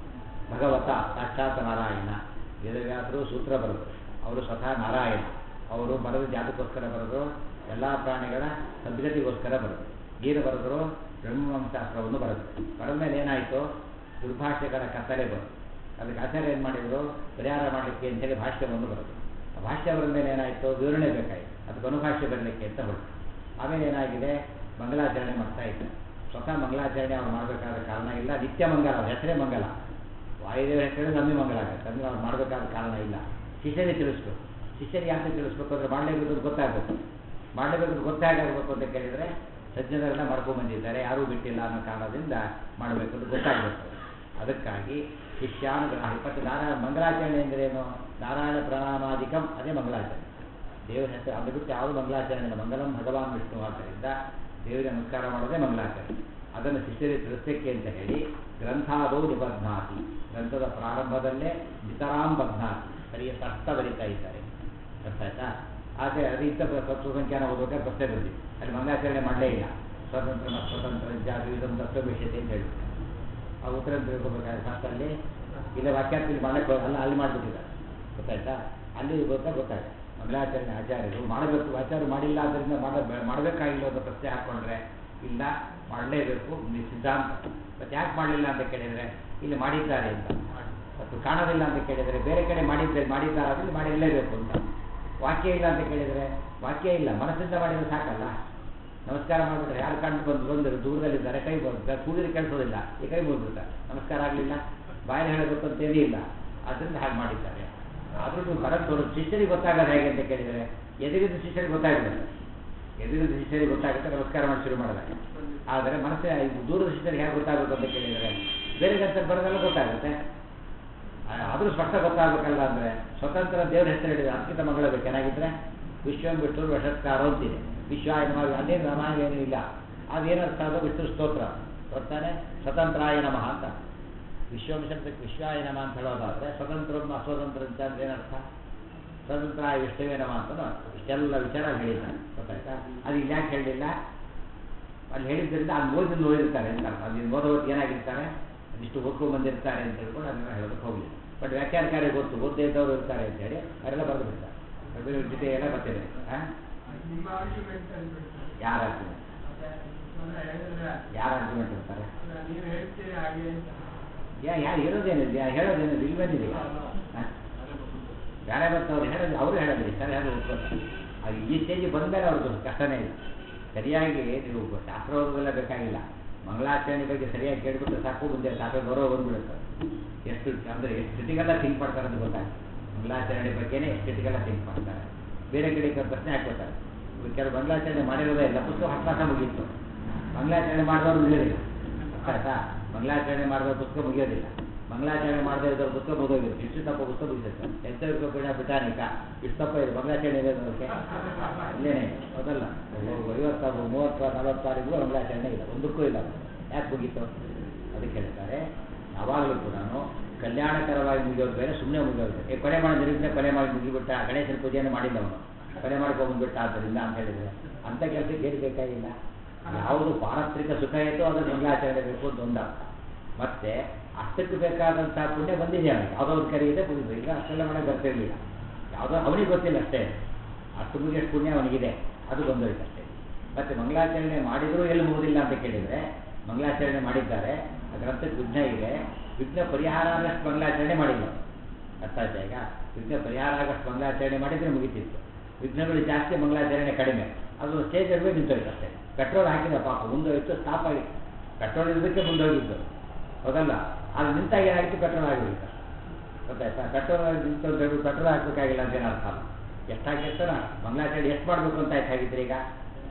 ಭಗವತ ಸಾಕ್ಷಾತ್ ನಾರಾಯಣ ವೇದವ್ಯಾಸರು ಸೂತ್ರ ಬರೆದರು ಅವರು ಸ್ವತಃ ನಾರಾಯಣ ಅವರು ಬರೆದ ಜಾತಕ್ಕೋಸ್ಕರ ಬರೆದರು ಎಲ್ಲ ಪ್ರಾಣಿಗಳ ಸದ್ಗತಿಗೋಸ್ಕರ ಬರೆದರು ಏನು ಬರೆದರು ಬ್ರಹ್ಮವಂಶಾಸ್ತ್ರವನ್ನು ಬರೆದರು ಬರೆದ ಮೇಲೆ ಏನಾಯಿತು ದುರ್ಭಾಷ್ಯಗಳ ಕತ್ತಲೆ ಬಂತು ಅದಕ್ಕೆ ಆಚಾರ್ಯ ಏನು ಮಾಡಿದರು ಪರಿಹಾರ ಮಾಡಲಿಕ್ಕೆ ಅಂತೇಳಿ ಭಾಷ್ಯವನ್ನು ಬರೆದರು ಆ ಭಾಷ್ಯ ಬರೆದ ಮೇಲೆ ಏನಾಯಿತು ವಿವರಣೆ ಬೇಕಾಯಿತು ಅದಕ್ಕೆ ಅನುಭಾಷ್ಯ ಬರಲಿಕ್ಕೆ ಅಂತ ಹೊರಟು ಆಮೇಲೆ ಏನಾಗಿದೆ ಮಂಗಲಾಚರಣೆ ಮಾಡ್ತಾ ಇದ್ದಾರೆ ಸ್ವತಃ ಮಂಗಲಾಚರಣೆ ಅವ್ರು ಮಾಡಬೇಕಾದ ಕಾರಣ ಇಲ್ಲ ನಿತ್ಯ ಮಂಗಲ ಅವ್ರ ಹೆಸರೇ ಮಂಗಲ ವಾಯುದೇವರ ಹೆಸರೇ ನಮ್ಮಿ ಮಂಗಲ ಆಗುತ್ತೆ ಅಂದ್ರೆ ಅವ್ರು ಮಾಡಬೇಕಾದ ಕಾರಣ ಇಲ್ಲ ಶಿಷ್ಯರಿಗೆ ತಿಳಿಸ್ಬೇಕು ಶಿಷ್ಯರಿಗೆ ಯಾಕೆ ತಿಳಿಸ್ಬೇಕು ಅಂದರೆ ಮಾಡಲೇಬೇಕು ಅಂತ ಗೊತ್ತಾಗಬೇಕು ಮಾಡಲೇಬೇಕು ಅಂತ ಗೊತ್ತಾಗಬೇಕು ಅಂತ ಕೇಳಿದರೆ ಸಜ್ಜನರೆಲ್ಲ ಮಾಡ್ಕೊಂಡು ಬಂದಿದ್ದಾರೆ ಯಾರೂ ಬಿಟ್ಟಿಲ್ಲ ಅನ್ನೋ ಕಾರಣದಿಂದ ಮಾಡಬೇಕು ಅಂತ ಗೊತ್ತಾಗಬೇಕು ಅದಕ್ಕಾಗಿ ಶಿಷ್ಯಾನುಗ್ರಹ ಇಪ್ಪತ್ತು ನಾರಾಯಣ ಮಂಗಲಾಚರಣೆ ಎಂದರೇನು ನಾರಾಯಣ ಪ್ರಣಾಮಾಧಿಕಂ ಅದೇ ಮಂಗಲಾಚರಣೆ ದೇವರ ಹೆಸರು ಅದು ಬಿಟ್ಟು ಯಾವುದು ಮಂಗಲಾಚರಣೆ ಇಲ್ಲ ಮಂಗಲಂ ಭಗವಾನ್ ವಿಷ್ಣು ಆದ್ದರಿಂದ ದೇವರಿಗೆ ನಮಸ್ಕಾರ ಮಾಡೋದೇ ಮಂಗಲಾಚರಣೆ ಅದನ್ನು ಶಿಷ್ಯರಿಗೆ ತಿಳಿಸಲಿಕ್ಕೆ ಅಂತ ಹೇಳಿ ಗ್ರಂಥಾದೌ ನಿಬಧ್ನಾತಿ ಗ್ರಂಥದ ಪ್ರಾರಂಭದಲ್ಲೇ ನಿತರಾಂ ಬಧ್ನಾತಿ ಸರಿಯಾಗಿ ಅರ್ಥ ಬರೀತಾ ಇದ್ದಾರೆ ಅರ್ಥ ಆಯ್ತಾ ಆದರೆ ಅದು ಇಂಥ ತತ್ವ ಸಂಖ್ಯಾನ ಓದಬೇಕಾದ್ರೆ ಪ್ರಶ್ನೆ ಬಂದಿದೆ ಅಲ್ಲಿ ಮಂಗಲಾಚರಣೆ ಮಾಡಲೇ ಇಲ್ಲ ಸ್ವತಂತ್ರ ಮತ್ತು ಸ್ವತಂತ್ರ ಜಾತಿ ಇದೊಂದು ತತ್ವವಿಷಯತೆ ಅಂತ ಹೇಳಿ ಆ ಉತ್ತರ ತಿಳ್ಕೊಬೇಕಾದ್ರೆ ಫಸ್ಟ್ ಅಲ್ಲಿ ಇಲ್ಲ ವಾಕ್ಯಾರ್ಥಿ ಮಾಡಕ್ಕೆ ಅಲ್ಲ ಅಲ್ಲಿ ಮಾಡಿಬಿಟ್ಟಿದ್ದಾರೆ ಗೊತ್ತಾಯ್ತಾ ಅಲ್ಲಿ ಗೊತ್ತಾ ಗೊತ್ತಾಯ್ತು ಮಂಗಲಾಚರಣೆ ಆಚಾರ್ಯರು ಮಾಡಬೇಕು ಆಚಾರ್ಯ ಮಾಡಿಲ್ಲ ಆದ್ದರಿಂದ ಮಾಡ ಮಾಡಬೇಕಾಗಿಲ್ಲ ಅಂತ ಪ್ರಶ್ನೆ ಹಾಕ್ಕೊಂಡ್ರೆ ಇಲ್ಲ ಮಾಡಲೇಬೇಕು ಇದು ಸಿದ್ಧಾಂತ ಮತ್ತೆ ಯಾಕೆ ಮಾಡಲಿಲ್ಲ ಅಂತ ಕೇಳಿದರೆ ಇಲ್ಲಿ ಮಾಡಿದ್ದಾರೆ ಅಂತ ಮತ್ತು ಕಾಣೋದಿಲ್ಲ ಅಂತ ಕೇಳಿದರೆ ಬೇರೆ ಕಡೆ ಮಾಡಿದ್ರೆ ಮಾಡಿದ್ದಾರೆ ಅಂದ್ರೆ ಮಾಡಿರಲೇಬೇಕು ಅಂತ ವಾಕ್ಯ ಇಲ್ಲ ಅಂತ ಕೇಳಿದರೆ ವಾಕ್ಯ ಇಲ್ಲ ಮನಸ್ಸಿಂದ ಮಾಡಿದ್ರೆ ಸಾಕಲ್ಲ ನಮಸ್ಕಾರ ಮಾಡಿಬಿಟ್ರೆ ಯಾರು ಕಂಡು ಬಂದು ಬಂದರು ದೂರದಲ್ಲಿದ್ದಾರೆ ಕೈ ಬಂದು ಕೂಡಿದ್ರೆ ಕೆಲಸೋದಿಲ್ಲ ಈ ಕೈ ಬಂದ್ಬಿಡ್ತಾರೆ ನಮಸ್ಕಾರ ಆಗಲಿಲ್ಲ ಬಾಯಲ್ಲಿ ಹೇಳಬೇಕು ಅಂತ ಏನೂ ಇಲ್ಲ ಅದರಿಂದ ಹಾಗೆ ಮಾಡಿದ್ದಾರೆ ಆದ್ರೂ ಬರಕ್ಕೆ ತೋರು ಶಿಷ್ಯರಿಗೆ ಗೊತ್ತಾಗೋದು ಹೇಗೆ ಅಂತ ಕೇಳಿದರೆ ಎದುರಿದ ಶಿಷ್ಯರಿಗೆ ಗೊತ್ತಾಗ್ಬಿಡುತ್ತೆ ಎದುರಿದ ಶಿಷ್ಯರಿಗೆ ಗೊತ್ತಾಗುತ್ತೆ ನಮಸ್ಕಾರ ಮಾಡಿ ಶುರು ಮಾಡಿದಾಗ ಆದರೆ ಮನಸ್ಸೇ ಇದು ದೂರದ ಶಿಷ್ಯರಿಗೆ ಹೇಗೆ ಗೊತ್ತಾಗಬೇಕು ಅಂತ ಕೇಳಿದರೆ ಬೇರೆ ಗಂಟೆ ಬರೋದೆಲ್ಲ ಗೊತ್ತಾಗುತ್ತೆ ಆ- ಆದ್ರೂ ಸ್ಪಷ್ಟ ಗೊತ್ತಾಗಬೇಕಲ್ಲ ಅಂದರೆ ಸ್ವತಂತ್ರ ದೇವ್ರ ಹೆಸರು ಹೇಳಿದ್ರೆ ಅದಕ್ಕಿಂತ ಮಗಳ ಬೇಕು ಏನಾಗಿದ್ರೆ ವಿಶ್ವಂ ವಿಷ್ಣು ವಶತ್ಕಾರ ಅಂತಿದೆ ವಿಶ್ವಾಯ ನಮ ಅದೇನು ನಮ ಏನೂ ಇಲ್ಲ ಅದೇನರ್ಥ ಅದು ವಿಷ್ಣು ಸ್ತೋತ್ರ ಬರ್ತಾನೆ ಸ್ವತಂತ್ರಾಯ ನಮಃ ಅಂತ ವಿಶ್ವಂ ಶಬ್ದಕ್ಕೆ ವಿಶ್ವಾಯ ನಮ ಅಂತ ಹೇಳೋದಾದ್ರೆ ಸ್ವತಂತ್ರ ಅಸ್ವತಂತ್ರ ಅಂತ ಅಂದ್ರೆ ಏನರ್ಥ ಸ್ವತಂತ್ರಾಯ ವಿಷ್ಣುವೇ ನಮ ಅಂತ ಇಷ್ಟೆಲ್ಲ ವಿಚಾರ ಹೇಳಿದ್ದಾನೆ ಗೊತ್ತಾಯ್ತಾ ಅದು ಇಲ್ಲಿ ಯಾಕೆ ಹೇಳಲಿಲ್ಲ ಅಲ್ಲಿ ಹೇಳಿದ್ದರಿಂದ ಅದು ಓದಿ ಓದಿರ್ತಾರೆ ಅಂತ ಅರ್ಥ. ಅದು ಓದೋದು ಏನಾಗಿರ್ತಾರೆ ಇಷ್ಟು ಓದ್ಕೊಂಡು ಬಂದಿರ್ತಾರೆ ಅಂತ ಹೇಳ್ಕೊಂಡು ಅದನ್ನ ಹೇಳೋದಕ್ಕೆ ಹೋಗಲಿ ಬಟ್ ವ್ಯಾಖ್ಯಾನಕಾರಿಗೆ ಗೊತ್ತು ಓದ್ದೇ ಇದ್ದವ್ರು ಇರ್ತಾರೆ ಅಂತೇಳಿ ಅವರೆಲ್ಲ ಬರೆದು ಬಿಡ್ತಾರೆ ಅದ್ರ ಜೊತೆ ಎಲ್ಲ ಬರ್ತಿದೆ ಹಾಂ ನಿಮ್ಮ ಆರ್ಗ್ಯುಮೆಂಟ್ ಅನ್ಬಿಡ್ತಾರೆ ಯಾರ ಆರ್ಗ್ಯುಮೆಂಟ್ ಅಂದ್ರೆ ಹೇಳಿದ್ರೆ ಯಾರ ಆರ್ಗ್ಯುಮೆಂಟ್ ಇರ್ತಾರೆ ಅಲ್ಲ, ನೀವು ಹೇಳ್ತೀರಿ ಹಾಗೆ ಅಂತ ಯಾ ಯಾರು ಹೇಳೋದೇನಿದೆ ಯಾ ಹೇಳೋದೇನಿದೆ ಇಲ್ಲಿ ಬಂದಿದೆ ಹಾಂ ಬೇರೆ ಬರ್ತವ್ರು ಹೇಳೋದು ಅವರು ಹೇಳೋದಿಲ್ಲ ಸರಿ ಅದು ಒಪ್ಕೋತಾರೆ ಅದು ಈ ಸ್ಟೇಜಿಗೆ ಬಂದಮೇಲೆ ಅವ್ರದ್ದು ಕಷ್ಟನೇ ಇಲ್ಲ ಸರಿಯಾಗಿ ನೀವು ಶಾಸ್ತ್ರ ಓದೋದೆಲ್ಲ ಬೇಕಾಗಿಲ್ಲ ಮಂಗಳಾಚರಣೆ ಬಗ್ಗೆ ಸರಿಯಾಗಿ ಕೇಳ್ಬಿಟ್ರೆ ಸಾಕು ಮುಂದೆ ಶಾಸ್ತ್ರ ಗೌರವ ಬಂದ್ಬಿಡುತ್ತೆ ಎಷ್ಟು ಅಂದರೆ ಎಷ್ಟು ಸ್ಥಿತಿಗೆಲ್ಲ ಥಿಂಕ್ ಮಾಡ್ತಾರೆ ಅಂತ ಗೊತ್ತಾಗ್ತದೆ ಮಂಗಳಾಚರಣೆ ಬಗ್ಗೆನೇ ಎಷ್ಟು ಸ್ಥಿತಿಗೆಲ್ಲ ಥಿಂಕ್ ಮಾಡ್ತಾರೆ ಬೇರೆ ಕಡೆ ಕ- ಪ್ರಶ್ನೆ ಹಾಕ್ಕೋತಾರೆ ಇವ್ರು ಕೆಲವು ಮಂಗಳಾಚರಣೆ ಮಾಡಿರೋದೇ ಇಲ್ಲ ಪುಸ್ತಕ ಹತ್ತಾಸ ಮುಗೀತು ಮಂಗಳಾಚರಣೆ ಮಾಡಿದವ್ರು ಮುಗಿಯೋದಿಲ್ಲ ಅರ್ಥ ಆಯ್ತಾ ಮಂಗಳಾಚರಣೆ ಮಾಡಿದವ್ರ ಪುಸ್ತಕ ಮುಗಿಯೋದಿಲ್ಲ ಮಂಗಳಾಚರಣೆ ಮಾಡದೇ ಇದ್ದವ್ರ ಪುಸ್ತಕ ಮುಗಿದೋಗಿರುತ್ತೆ ಇಷ್ಟು ತಪ್ಪ ಪುಸ್ತಕ ಮುಗಿಸುತ್ತೆ ಎಂತ ಪೀಣ ಬಿಟಾನಿಕ ಇಷ್ಟು ತಪ್ಪ ಇದೆ ಮಂಗಳಾಚರಣೆ ಇದೆ ಅದಕ್ಕೆ ಇಲ್ಲೇನೆ ಹೌದಲ್ಲ ಐವತ್ತಾರು ಮೂವತ್ತು ನಲವತ್ತಾರಿಗೂ ಮಂಗಳಾಚರಣೆ ಇಲ್ಲ ಒಂದಕ್ಕೂ ಇಲ್ಲ ಯಾಕೆ ಮುಗೀತು ಅದಕ್ಕೆ ಹೇಳ್ತಾರೆ ಯಾವಾಗಲೂ ಕೂಡ ಕಲ್ಯಾಣಕರವಾಗಿ ಮುಗಿಯೋದು ಬೇರೆ ಸುಮ್ಮನೆ ಮುಗಿಯೋದು ಬೇರೆ. ಏ ಕೊನೆ ಮಾಡಿ ನಿರೀಕ್ಷೆ ಕೊನೆ ಮಾಡಿ ಮುಗಿಬಿಟ್ಟ ಗಣೇಶನ ಪೂಜೆಯನ್ನು ಮಾಡಿಲ್ಲ ಅವನು ಕೊನೆ ಮಾಡ್ಕೊಂಡ್ಬಿಟ್ಟ ಆದ್ದರಿಂದ ಅಂತ ಹೇಳಿದ್ರೆ ಅಂಥ ಕೆಲಸಕ್ಕೆ ಏನು ಬೇಕಾಗಿಲ್ಲ ಯಾವುದು ಪಾರಸ್ಪರಿಕ ಸುಖ ಇತ್ತು ಅದನ್ನು ಮಂಗಳಾಚರಣೆ ಬೇಕು ಅಂತ ಒಂದು ಅರ್ಥ ಮತ್ತೆ ಅಷ್ಟಕ್ಕೆ ಬೇಕಾದಂಥ ಪುಣ್ಯ ಬಂದಿದೆ ಅವನಿಗೆ ಯಾವುದೋ ಒಂದು ಕರೆಯಿದೆ ಮುಗಿದು ಈಗ ಅಷ್ಟೆಲ್ಲ ಮಾಡಕ್ಕೆ ಬರ್ತಿರ್ಲಿಲ್ಲ ಯಾವುದೋ ಅವನಿಗೆ ಗೊತ್ತಿಲ್ಲ ಅಷ್ಟೇ ಅಷ್ಟು ಮುಗಿಯಷ್ಟು ಪುಣ್ಯ ಅವನಿಗಿದೆ ಅದು ಬಂದೋಯ್ತು ಅಷ್ಟೇ ಮತ್ತೆ ಮಂಗಳಾಚರಣೆ ಮಾಡಿದರೂ ಎಲ್ಲಿ ಮುಗುದಿಲ್ಲ ಅಂತ ಕೇಳಿದರೆ ಮಂಗಳಾಚರಣೆ ಮಾಡಿದ್ದಾರೆ ಅದರಂತೆ ವಿಘ್ನ ಇದೆ ವಿಘ್ನ ಪರಿಹಾರ ಆಗಷ್ಟು ಮಂಗಳಾಚರಣೆ ಮಾಡಿಲ್ಲ ಅವ್ರು. ಅರ್ಥ ಆಯ್ತಾ ಈಗ ವಿಘ್ನ ಪರಿಹಾರ ಆಗಷ್ಟು ಮಂಗಳಾಚರಣೆ ಮಾಡಿದರೆ ಮುಗಿತಿತ್ತು ವಿಘ್ನಗಳು ಜಾಸ್ತಿ ಮಂಗಳಾಚರಣೆ ಕಡಿಮೆ ಅದು ಸ್ಟೇಜ್ ಇರಬೇಕು ನಿಂತೋಯ್ತು ಅಷ್ಟೇ ಪೆಟ್ರೋಲ್ ಹಾಕಿದ ಪಾಪ ಮುಂದೋಯ್ತು ಸ್ಟಾಪ್ ಆಗಿ ಪೆಟ್ರೋಲ್ ಇರೋದಕ್ಕೆ ಮುಂದೋಗಿದ್ದು ಹೌದಲ್ಲ ಅದು ನಿಂತಾಗ ಏನಾಗಿತ್ತು ಪೆಟ್ರೋಲ್ ಆಗಿಬಿಡ್ತು ಗೊತ್ತಾಯ್ತಾ ಪೆಟ್ರೋಲ್ ನಿಂತು ಅಂತ ಹೇಳ್ಬಿಟ್ಟು ಪೆಟ್ರೋಲ್ ಹಾಕ್ಬೇಕಾಗಿಲ್ಲ ಅಂತ ಏನು ಅರ್ಥ ಅಲ್ಲ ಎಷ್ಟು ಹಾಕಿರ್ತಾರ ಮಂಗಳಾಚರಣೆ ಎಷ್ಟು ಮಾಡಬೇಕು ಅಂತ ಆಯ್ತು ಹಾಗಿದ್ರೆ ಈಗ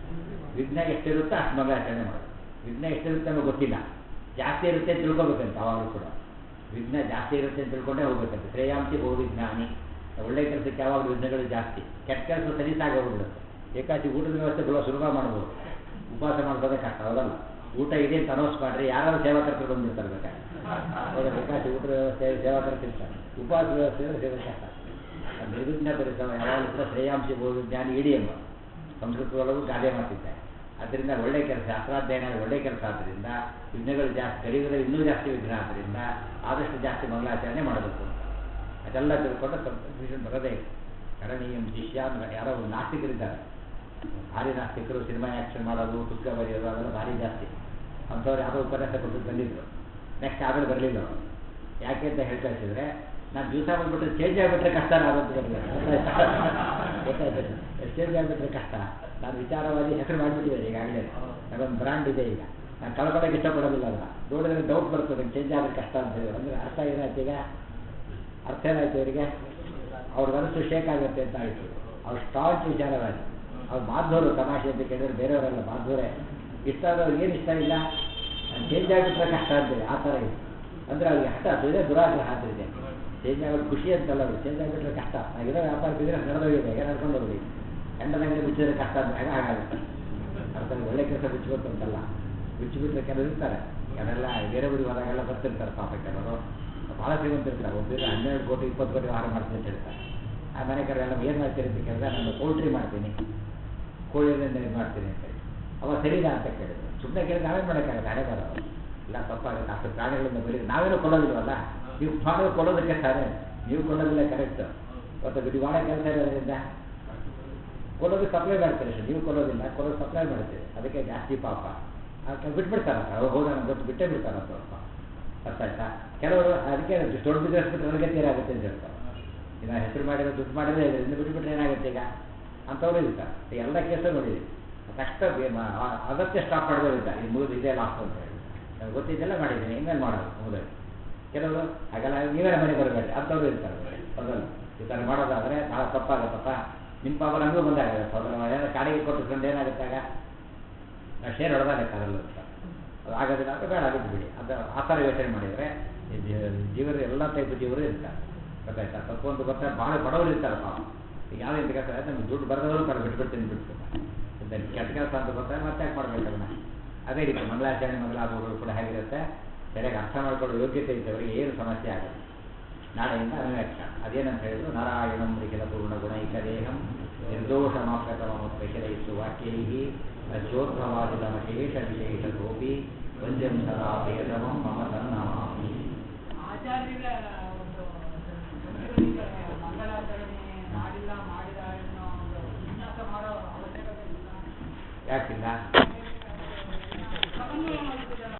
ವಿಘ್ನ ಎಷ್ಟಿರುತ್ತೋ ಅಷ್ಟು ಮಂಗಳಾಚರಣೆ ಮಾಡೋದು ವಿಘ್ನ ಎಷ್ಟಿರುತ್ತೆ ಅನ್ನೋ ಗೊತ್ತಿಲ್ಲ ಜಾಸ್ತಿ ಇರುತ್ತೆ ಅಂತ ತಿಳ್ಕೊಬೇಕಂತ ಅವಾಗಲೂ ಕೂಡ ವಿಘ್ನ ಜಾಸ್ತಿ ಇರುತ್ತೆ ಅಂತ ತಿಳ್ಕೊಂಡೇ ಹೋಗ್ಬೇಕಂತೆ ಶ್ರೇಯಾಂತಿ ಬಹುವಿಜ್ಞಾನಿ ಒಳ್ಳೆ ಕೆಲಸಕ್ಕೆ ಯಾವಾಗಲೂ ವಿಘ್ನಗಳು ಜಾಸ್ತಿ ಕೆಟ್ಟ ಕೆಲಸ ಸಲೀಸಾಗಿ ಹೋಗ್ಬಿಡುತ್ತೆ ಏಕಾಚಿ ಊಟದ ವ್ಯವಸ್ಥೆ ಬರೋ ಸುಲಭ ಮಾಡ್ಬೋದು ಉಪವಾಸ ಮಾಡ್ಬೋದೇ ಕಷ್ಟ ಹೌದಲ್ಲ ಊಟ ಇದೆ ಅಂತ ಅನೌನ್ಸ್ ಮಾಡ್ರಿ ಯಾರು ಸೇವಾಕರ್ತರು ಬಂದಿರ್ತಾರೆ ಬೇಕಾದ್ರೆ ಹೌದಲ್ಲ ಏಕಾಚಿ ಊಟದ ವ್ಯವಸ್ಥೆ ಸೇವಾಕರ್ತರು ಇರ್ತಾರೆ ಉಪವಾಸ ವ್ಯವಸ್ಥೆ ಇದ್ರೆ ಸೇವೆ ಕಷ್ಟ ಅದು ನಿರ್ವಿಘ್ನ ಪರಿಸರ ಯಾವಾಗಲೂ ಕೂಡ ಶ್ರೇಯಾಂಶಿ ಬಹುವಿಜ್ಞಾನಿ ಇಡಿ ಎಂಬ ಸಂಸ್ಕೃತದೊಳಗೂ ಗಾದೆ ಮಾಡ್ತಿದ್ದಾರೆ ಅದರಿಂದ ಒಳ್ಳೆ ಕೆಲಸ ಶಾಸ್ತ್ರಾಧ್ಯಯನ ಒಳ್ಳೆ ಕೆಲಸ ಆದ್ದರಿಂದ ವಿಘ್ನಗಳು ಜಾಸ್ತಿ ಕಡಿಮೆ ಇನ್ನೂ ಜಾಸ್ತಿ ವಿಘ್ನ ಆದ್ದರಿಂದ ಆದಷ್ಟು ಜಾಸ್ತಿ ಮಂಗಳಾಚರಣೆ ಮಾಡಬೇಕು ಅಂತ ಅದೆಲ್ಲ ತಿಳ್ಕೊಂಡು ಕನ್ಫ್ಯೂಷನ್ ಬರೋದೇ ಇಲ್ಲ ಕರಣೀಯಂ ಶಿಷ್ಯ ಅಂದ್ರೆ ಯಾರೋ ಒಂದು ನಾಸ್ತಿಕರಿದ್ದಾರೆ ಭಾರಿ ನಾಸ್ತಿಕರು ಸಿನಿಮಾ ಆ್ಯಕ್ಷನ್ ಮಾಡೋದು ಪುಸ್ತಕ ಬರೆಯೋದು ಅದೆಲ್ಲ ಭಾರಿ ಜಾಸ್ತಿ ಅಂಥವ್ರು ಯಾವುದೋ ಉಪನ್ಯಾಸ ಕೊಟ್ಟು ಬಂದಿದ್ರು ನೆಕ್ಸ್ಟ್ ಆಮೇಲೆ ಬರಲಿಲ್ಲ ಅವರು ಯಾಕೆ ಅಂತ ಹೇಳ್ತಾ ಇದ್ದರೆ ನಾನು ದಿವಸ ಬಂದ್ಬಿಟ್ರೆ ಚೇಂಜ್ ಆಗಿಬಿಟ್ರೆ ಕಷ್ಟ ನಾವಂತ ಗೊತ್ತಾಯ್ತು ಚೇಂಜ್ ಆಗಿಬಿಟ್ರೆ ಕಷ್ಟ ನಾನು ವಿಚಾರವಾದಿ ಹೆಸರು ಮಾಡಿಬಿಟ್ಟಿದ್ದಾರೆ ಈಗಾಗಲೇ ಅದೊಂದು ಬ್ರ್ಯಾಂಡ್ ಇದೆ ಈಗ ನಾನು ಕಳ್ಕೊಳ್ಳೋಕೆ ಇಷ್ಟಪಡೋದಿಲ್ಲ ಅದನ್ನ ನೋಡಿದ್ರೆ ಡೌಟ್ ಬರ್ತದೆ ಚೇಂಜ್ ಆದ್ರೆ ಕಷ್ಟ ಅಂತ ಹೇಳಿ ಅಂದರೆ ಅರ್ಥ ಏನಾಯ್ತು ಈಗ ಅರ್ಥ ಏನಾಯ್ತು ಅವರಿಗೆ ಅವ್ರ ಮನಸ್ಸು ಶೇಕ್ ಆಗುತ್ತೆ ಅಂತ ಆಯಿತು ಅವ್ರು ಸ್ಟಾರ್ಟ್ ವಿಚಾರವಾದಿ ಅವ್ರು ಮಾಧವರು ತಮಾಷೆ ಅಂತ ಕೇಳಿದ್ರೆ ಬೇರೆಯವರೆಲ್ಲ ಮಾಧವರೇ ಇಷ್ಟ ಆದವ್ರು ಏನು ಇಷ್ಟ ಇಲ್ಲ ಚೇಂಜ್ ಆಗಿಬಿಟ್ರೆ ಕಷ್ಟ ಅಂತೇಳಿ ಆ ಥರ ಇದೆ ಅಂದರೆ ಅವ್ರಿಗೆ ಹಠ ಇದೆ ದುರಾಗ್ರಹ ಆದ್ರಿದೆ ಚೇಂಜ್ ಆಗೋದು ಖುಷಿ ಅಂತಲ್ಲ ಅವರು ಚೇಂಜ್ ಆಗಿಬಿಟ್ರೆ ಕಷ್ಟ ನಾಗಿರೋ ವ್ಯಾಪಾರ ಬಿಸ್ನೆಸ್ ನಡೆದೋಗಿದೆ ಹೇಗೆ ನಡ್ಕೊಂಡು ಹೋಗಿ ಗಂಡನ ಅಂಗಡಿ ಬಿಚ್ಚಿದ್ರೆ ಕಷ್ಟ ಅಂತ ಹೇಗೆ ಹಾಗಾಗುತ್ತೆ ಅರ್ಥ ಒಳ್ಳೆ ಕೆಲಸ ಬಿಚ್ಚಬೇಕು ಅಂತಲ್ಲ ಬಿಚ್ಚಿಬಿಟ್ರೆ ಕೆಲವರು ಇರ್ತಾರೆ ಕೆಲವೆಲ್ಲ ಬೇರೆ ಊರಿಗೆ ಹೋದಾಗೆಲ್ಲ ಬರ್ತಿರ್ತಾರೆ ಪಾಪ ಕೆಲವರು ಭಾಳ ಶ್ರೀಮಂತಿರ್ತಾರೆ ಒಬ್ಬರು ಹನ್ನೆರಡು ಕೋಟಿ ಇಪ್ಪತ್ತು ಕೋಟಿ ವ್ಯವಹಾರ ಮಾಡ್ತೀನಿ ಅಂತ ಹೇಳ್ತಾರೆ ಆ ಮನೆ ಕರೆಲ್ಲ ಏನು ಮಾಡ್ತೀರಿ ಅಂತ ಕೇಳಿದ್ರೆ ನಾನು ಪೌಲ್ಟ್ರಿ ಮಾಡ್ತೀನಿ ಕೋಳಿಯಿಂದ ಇದು ಮಾಡ್ತೀನಿ ಅಂತ ಹೇಳಿ ಅವ ಸರಿನಾ ಅಂತ ಕೇಳಿದ್ರು ಸುಮ್ಮನೆ ಕೇಳಿ ನಾವೇನು ಮಾಡೋಕ್ಕಾಗತ್ತೆ ಹಣೆ ಬರೋದು ಇಲ್ಲ ತಪ್ಪಾಗುತ್ತೆ ಅಷ್ಟು ಪ್ರಾಣಿಗಳಿಂದ ಬರೀ ನಾವೇನು ಕೊಡೋದಿಲ್ವಲ್ಲ ನೀವು ಮಾಡೋದು ಕೊಡೋದಕ್ಕೆ ಸಾರೆ ನೀವು ಕೊಡೋದಿಲ್ಲ ಕರೆಕ್ಟ್ ಮತ್ತು ನೀವು ಮಾಡೋ ಕೆಲಸ ಇರೋದ್ರಿಂದ ಕೊಡೋದು ಸಪ್ಲೈ ಮಾಡ್ತೀರಿ ಅಷ್ಟೇ ನೀವು ಕೊಡೋದಿಲ್ಲ ಕೊಡೋದು ಸಪ್ಲೈ ಮಾಡ್ತೀರಿ ಅದಕ್ಕೆ ಜಾಸ್ತಿ ಪಾಪ ಅದಕ್ಕೆ ಬಿಟ್ಬಿಡ್ತಾರಂತ ಅವ್ರು ಹೋಗೋಣ ಗೊತ್ತು ಬಿಟ್ಟೇ ಬಿಡ್ತಾರಂತ ಸ್ವಲ್ಪ ಅರ್ಥ ಆಯ್ತಾ ಕೆಲವರು ಅದಕ್ಕೆ ದೊಡ್ಡ ಬಿಸ್ನೆಸ್ ಬಿಟ್ಟರೆ ನನಗೆ ತೀರಾಗುತ್ತೆ ಅಂತ ಹೇಳ್ತಾರೆ ಈಗ ಹೆಸರು ಮಾಡಿರೋ ದುಡ್ಡು ಮಾಡಿದ್ರೆ ಇದರಿಂದ ಬಿಟ್ಬಿಟ್ರೆ ಏನಾಗುತ್ತೆ ಈಗ ಅಂಥವ್ರು ಇರ್ತಾರೆ ಈಗ ಎಲ್ಲ ಕೇಸ ನೋಡಿದ್ವಿ ಕಷ್ಟ ಅಗತ್ಯ ಸ್ಟಾಪ್ ಮಾಡಿದವರು ಇದ್ದಾರೆ ಈ ಮುಗಿದು ಇದೇ ಲಾಸ್ಟ್ ಅಂತ ಹೇಳಿ ನನಗೆ ಗೊತ್ತಿದ್ದೆಲ್ಲ ಮಾಡಿದ್ದೀನಿ ಇನ್ನೇನು ಮಾಡೋದು ಮುಗಿದು ಕೆಲವರು ಹಾಗೆಲ್ಲ ನೀವೇ ಮನೆಗೆ ಬರಬೇಡಿ ಅಂಥವ್ರು ಇರ್ತಾರೆ ಹೌದಲ್ಲ ಈ ಥರ ಮಾಡೋದಾದರೆ ಭಾಳ ತಪ್ಪಾಗತ್ತಪ್ಪ ನಿಮ್ಮ ಪಾಪ ನಮಗೂ ಬಂದಾಗುತ್ತೆ ಹೌದಲ್ಲ ಏನೋ ಕಾಡಿಗೆ ಕೊಟ್ಟುಕೊಂಡು ಏನಾಗುತ್ತೆ ಆಗ ನಾವು ಶೇರ್ ಹೊಡೆದಾಗಕ್ಕಾಗಲ್ಲ ಅಂತ ಅದು ಆಗೋದಿಲ್ಲ ಅಂದರೆ ಬೇಡ ಆಗುತ್ತೆ ಬಿಡಿ ಅದು ಆ ಥರ ಯೋಚನೆ ಮಾಡಿದರೆ ಜೀವರು ಎಲ್ಲ ಟೈಪ್ ಜೀವರು ಇರ್ತಾರೆ ಗೊತ್ತಾಯ್ತಾ ತಪ್ಪೊಂದು ಗೊತ್ತಾಗ ಭಾಳ ಬಡವರು ಇರ್ತಾರೆ ಪಾಪ ಈಗ ಯಾವ ಇಂಥ ಕೆಲಸ ಆಯ್ತು ನಮ್ಗೆ ದುಡ್ಡು ಬರೆದವರು ಕರೆ ಬಿಟ್ಬಿಡ್ತೀನಿ ಬಿಟ್ಟು ಕೆಟ್ಟ ಕೆಲಸ ಅಂತ ಗೊತ್ತಾಗ ಮತ್ತೆ ಯಾಕೆ ಮಾಡ್ಬೇಕು ಅದನ್ನ ಅದೇ ರೀತಿ ಮಂಗಳಾಚರಣೆ ಮೊದಲಾದವುಗಳು ಕೂಡ ಹೇಗಿರುತ್ತೆ ಸರಿಯಾಗಿ ಅರ್ಥ ಮಾಡ್ಕೊಳ್ಳೋ ಯೋಗ್ಯತೆ ಇದ್ದವರಿಗೆ ಏನು ಸಮಸ್ಯೆ ಆಗಲ್ಲ ನಾಳೆಯಿಂದ ಅನ್ವೇಕ್ಷಣ ಅದೇನಂತ ಹೇಳಿದ್ರು ನಾರಾಯಣಂ ಲಿಖಿತ ಪೂರ್ಣ ಗುಣೈಕ ದೇಹಂ ನಿರ್ದೋಷ ಮಾಪಕತಮ ಪ್ರಚಲಯಿಸು ವಾಕ್ಯೈ ಅಶೋಧವಾದಿತಮ ಶೇಷ ವಿಶೇಷತೋಪಿ ವಂದ್ಯಂ ಸದಾ ಪ್ರಿಯತಮಂ ಮಮ ತನ್ನಮಾಮಿ ಆಚಾರ್ಯರ ಒಂದು ಭಕ್ತರಿಗೆ ಮಂಗಳಾಚರಣೆ ಮಾಡಿಲ್ಲ ಮಾಡಿದ ಅನ್ನೋ ಒಂದು ವಿನ್ಯಾಸ ಮಾಡೋ ಅವಶ್ಯಕತೆ ಇಲ್ಲ ಯಾಕಿಲ್ಲ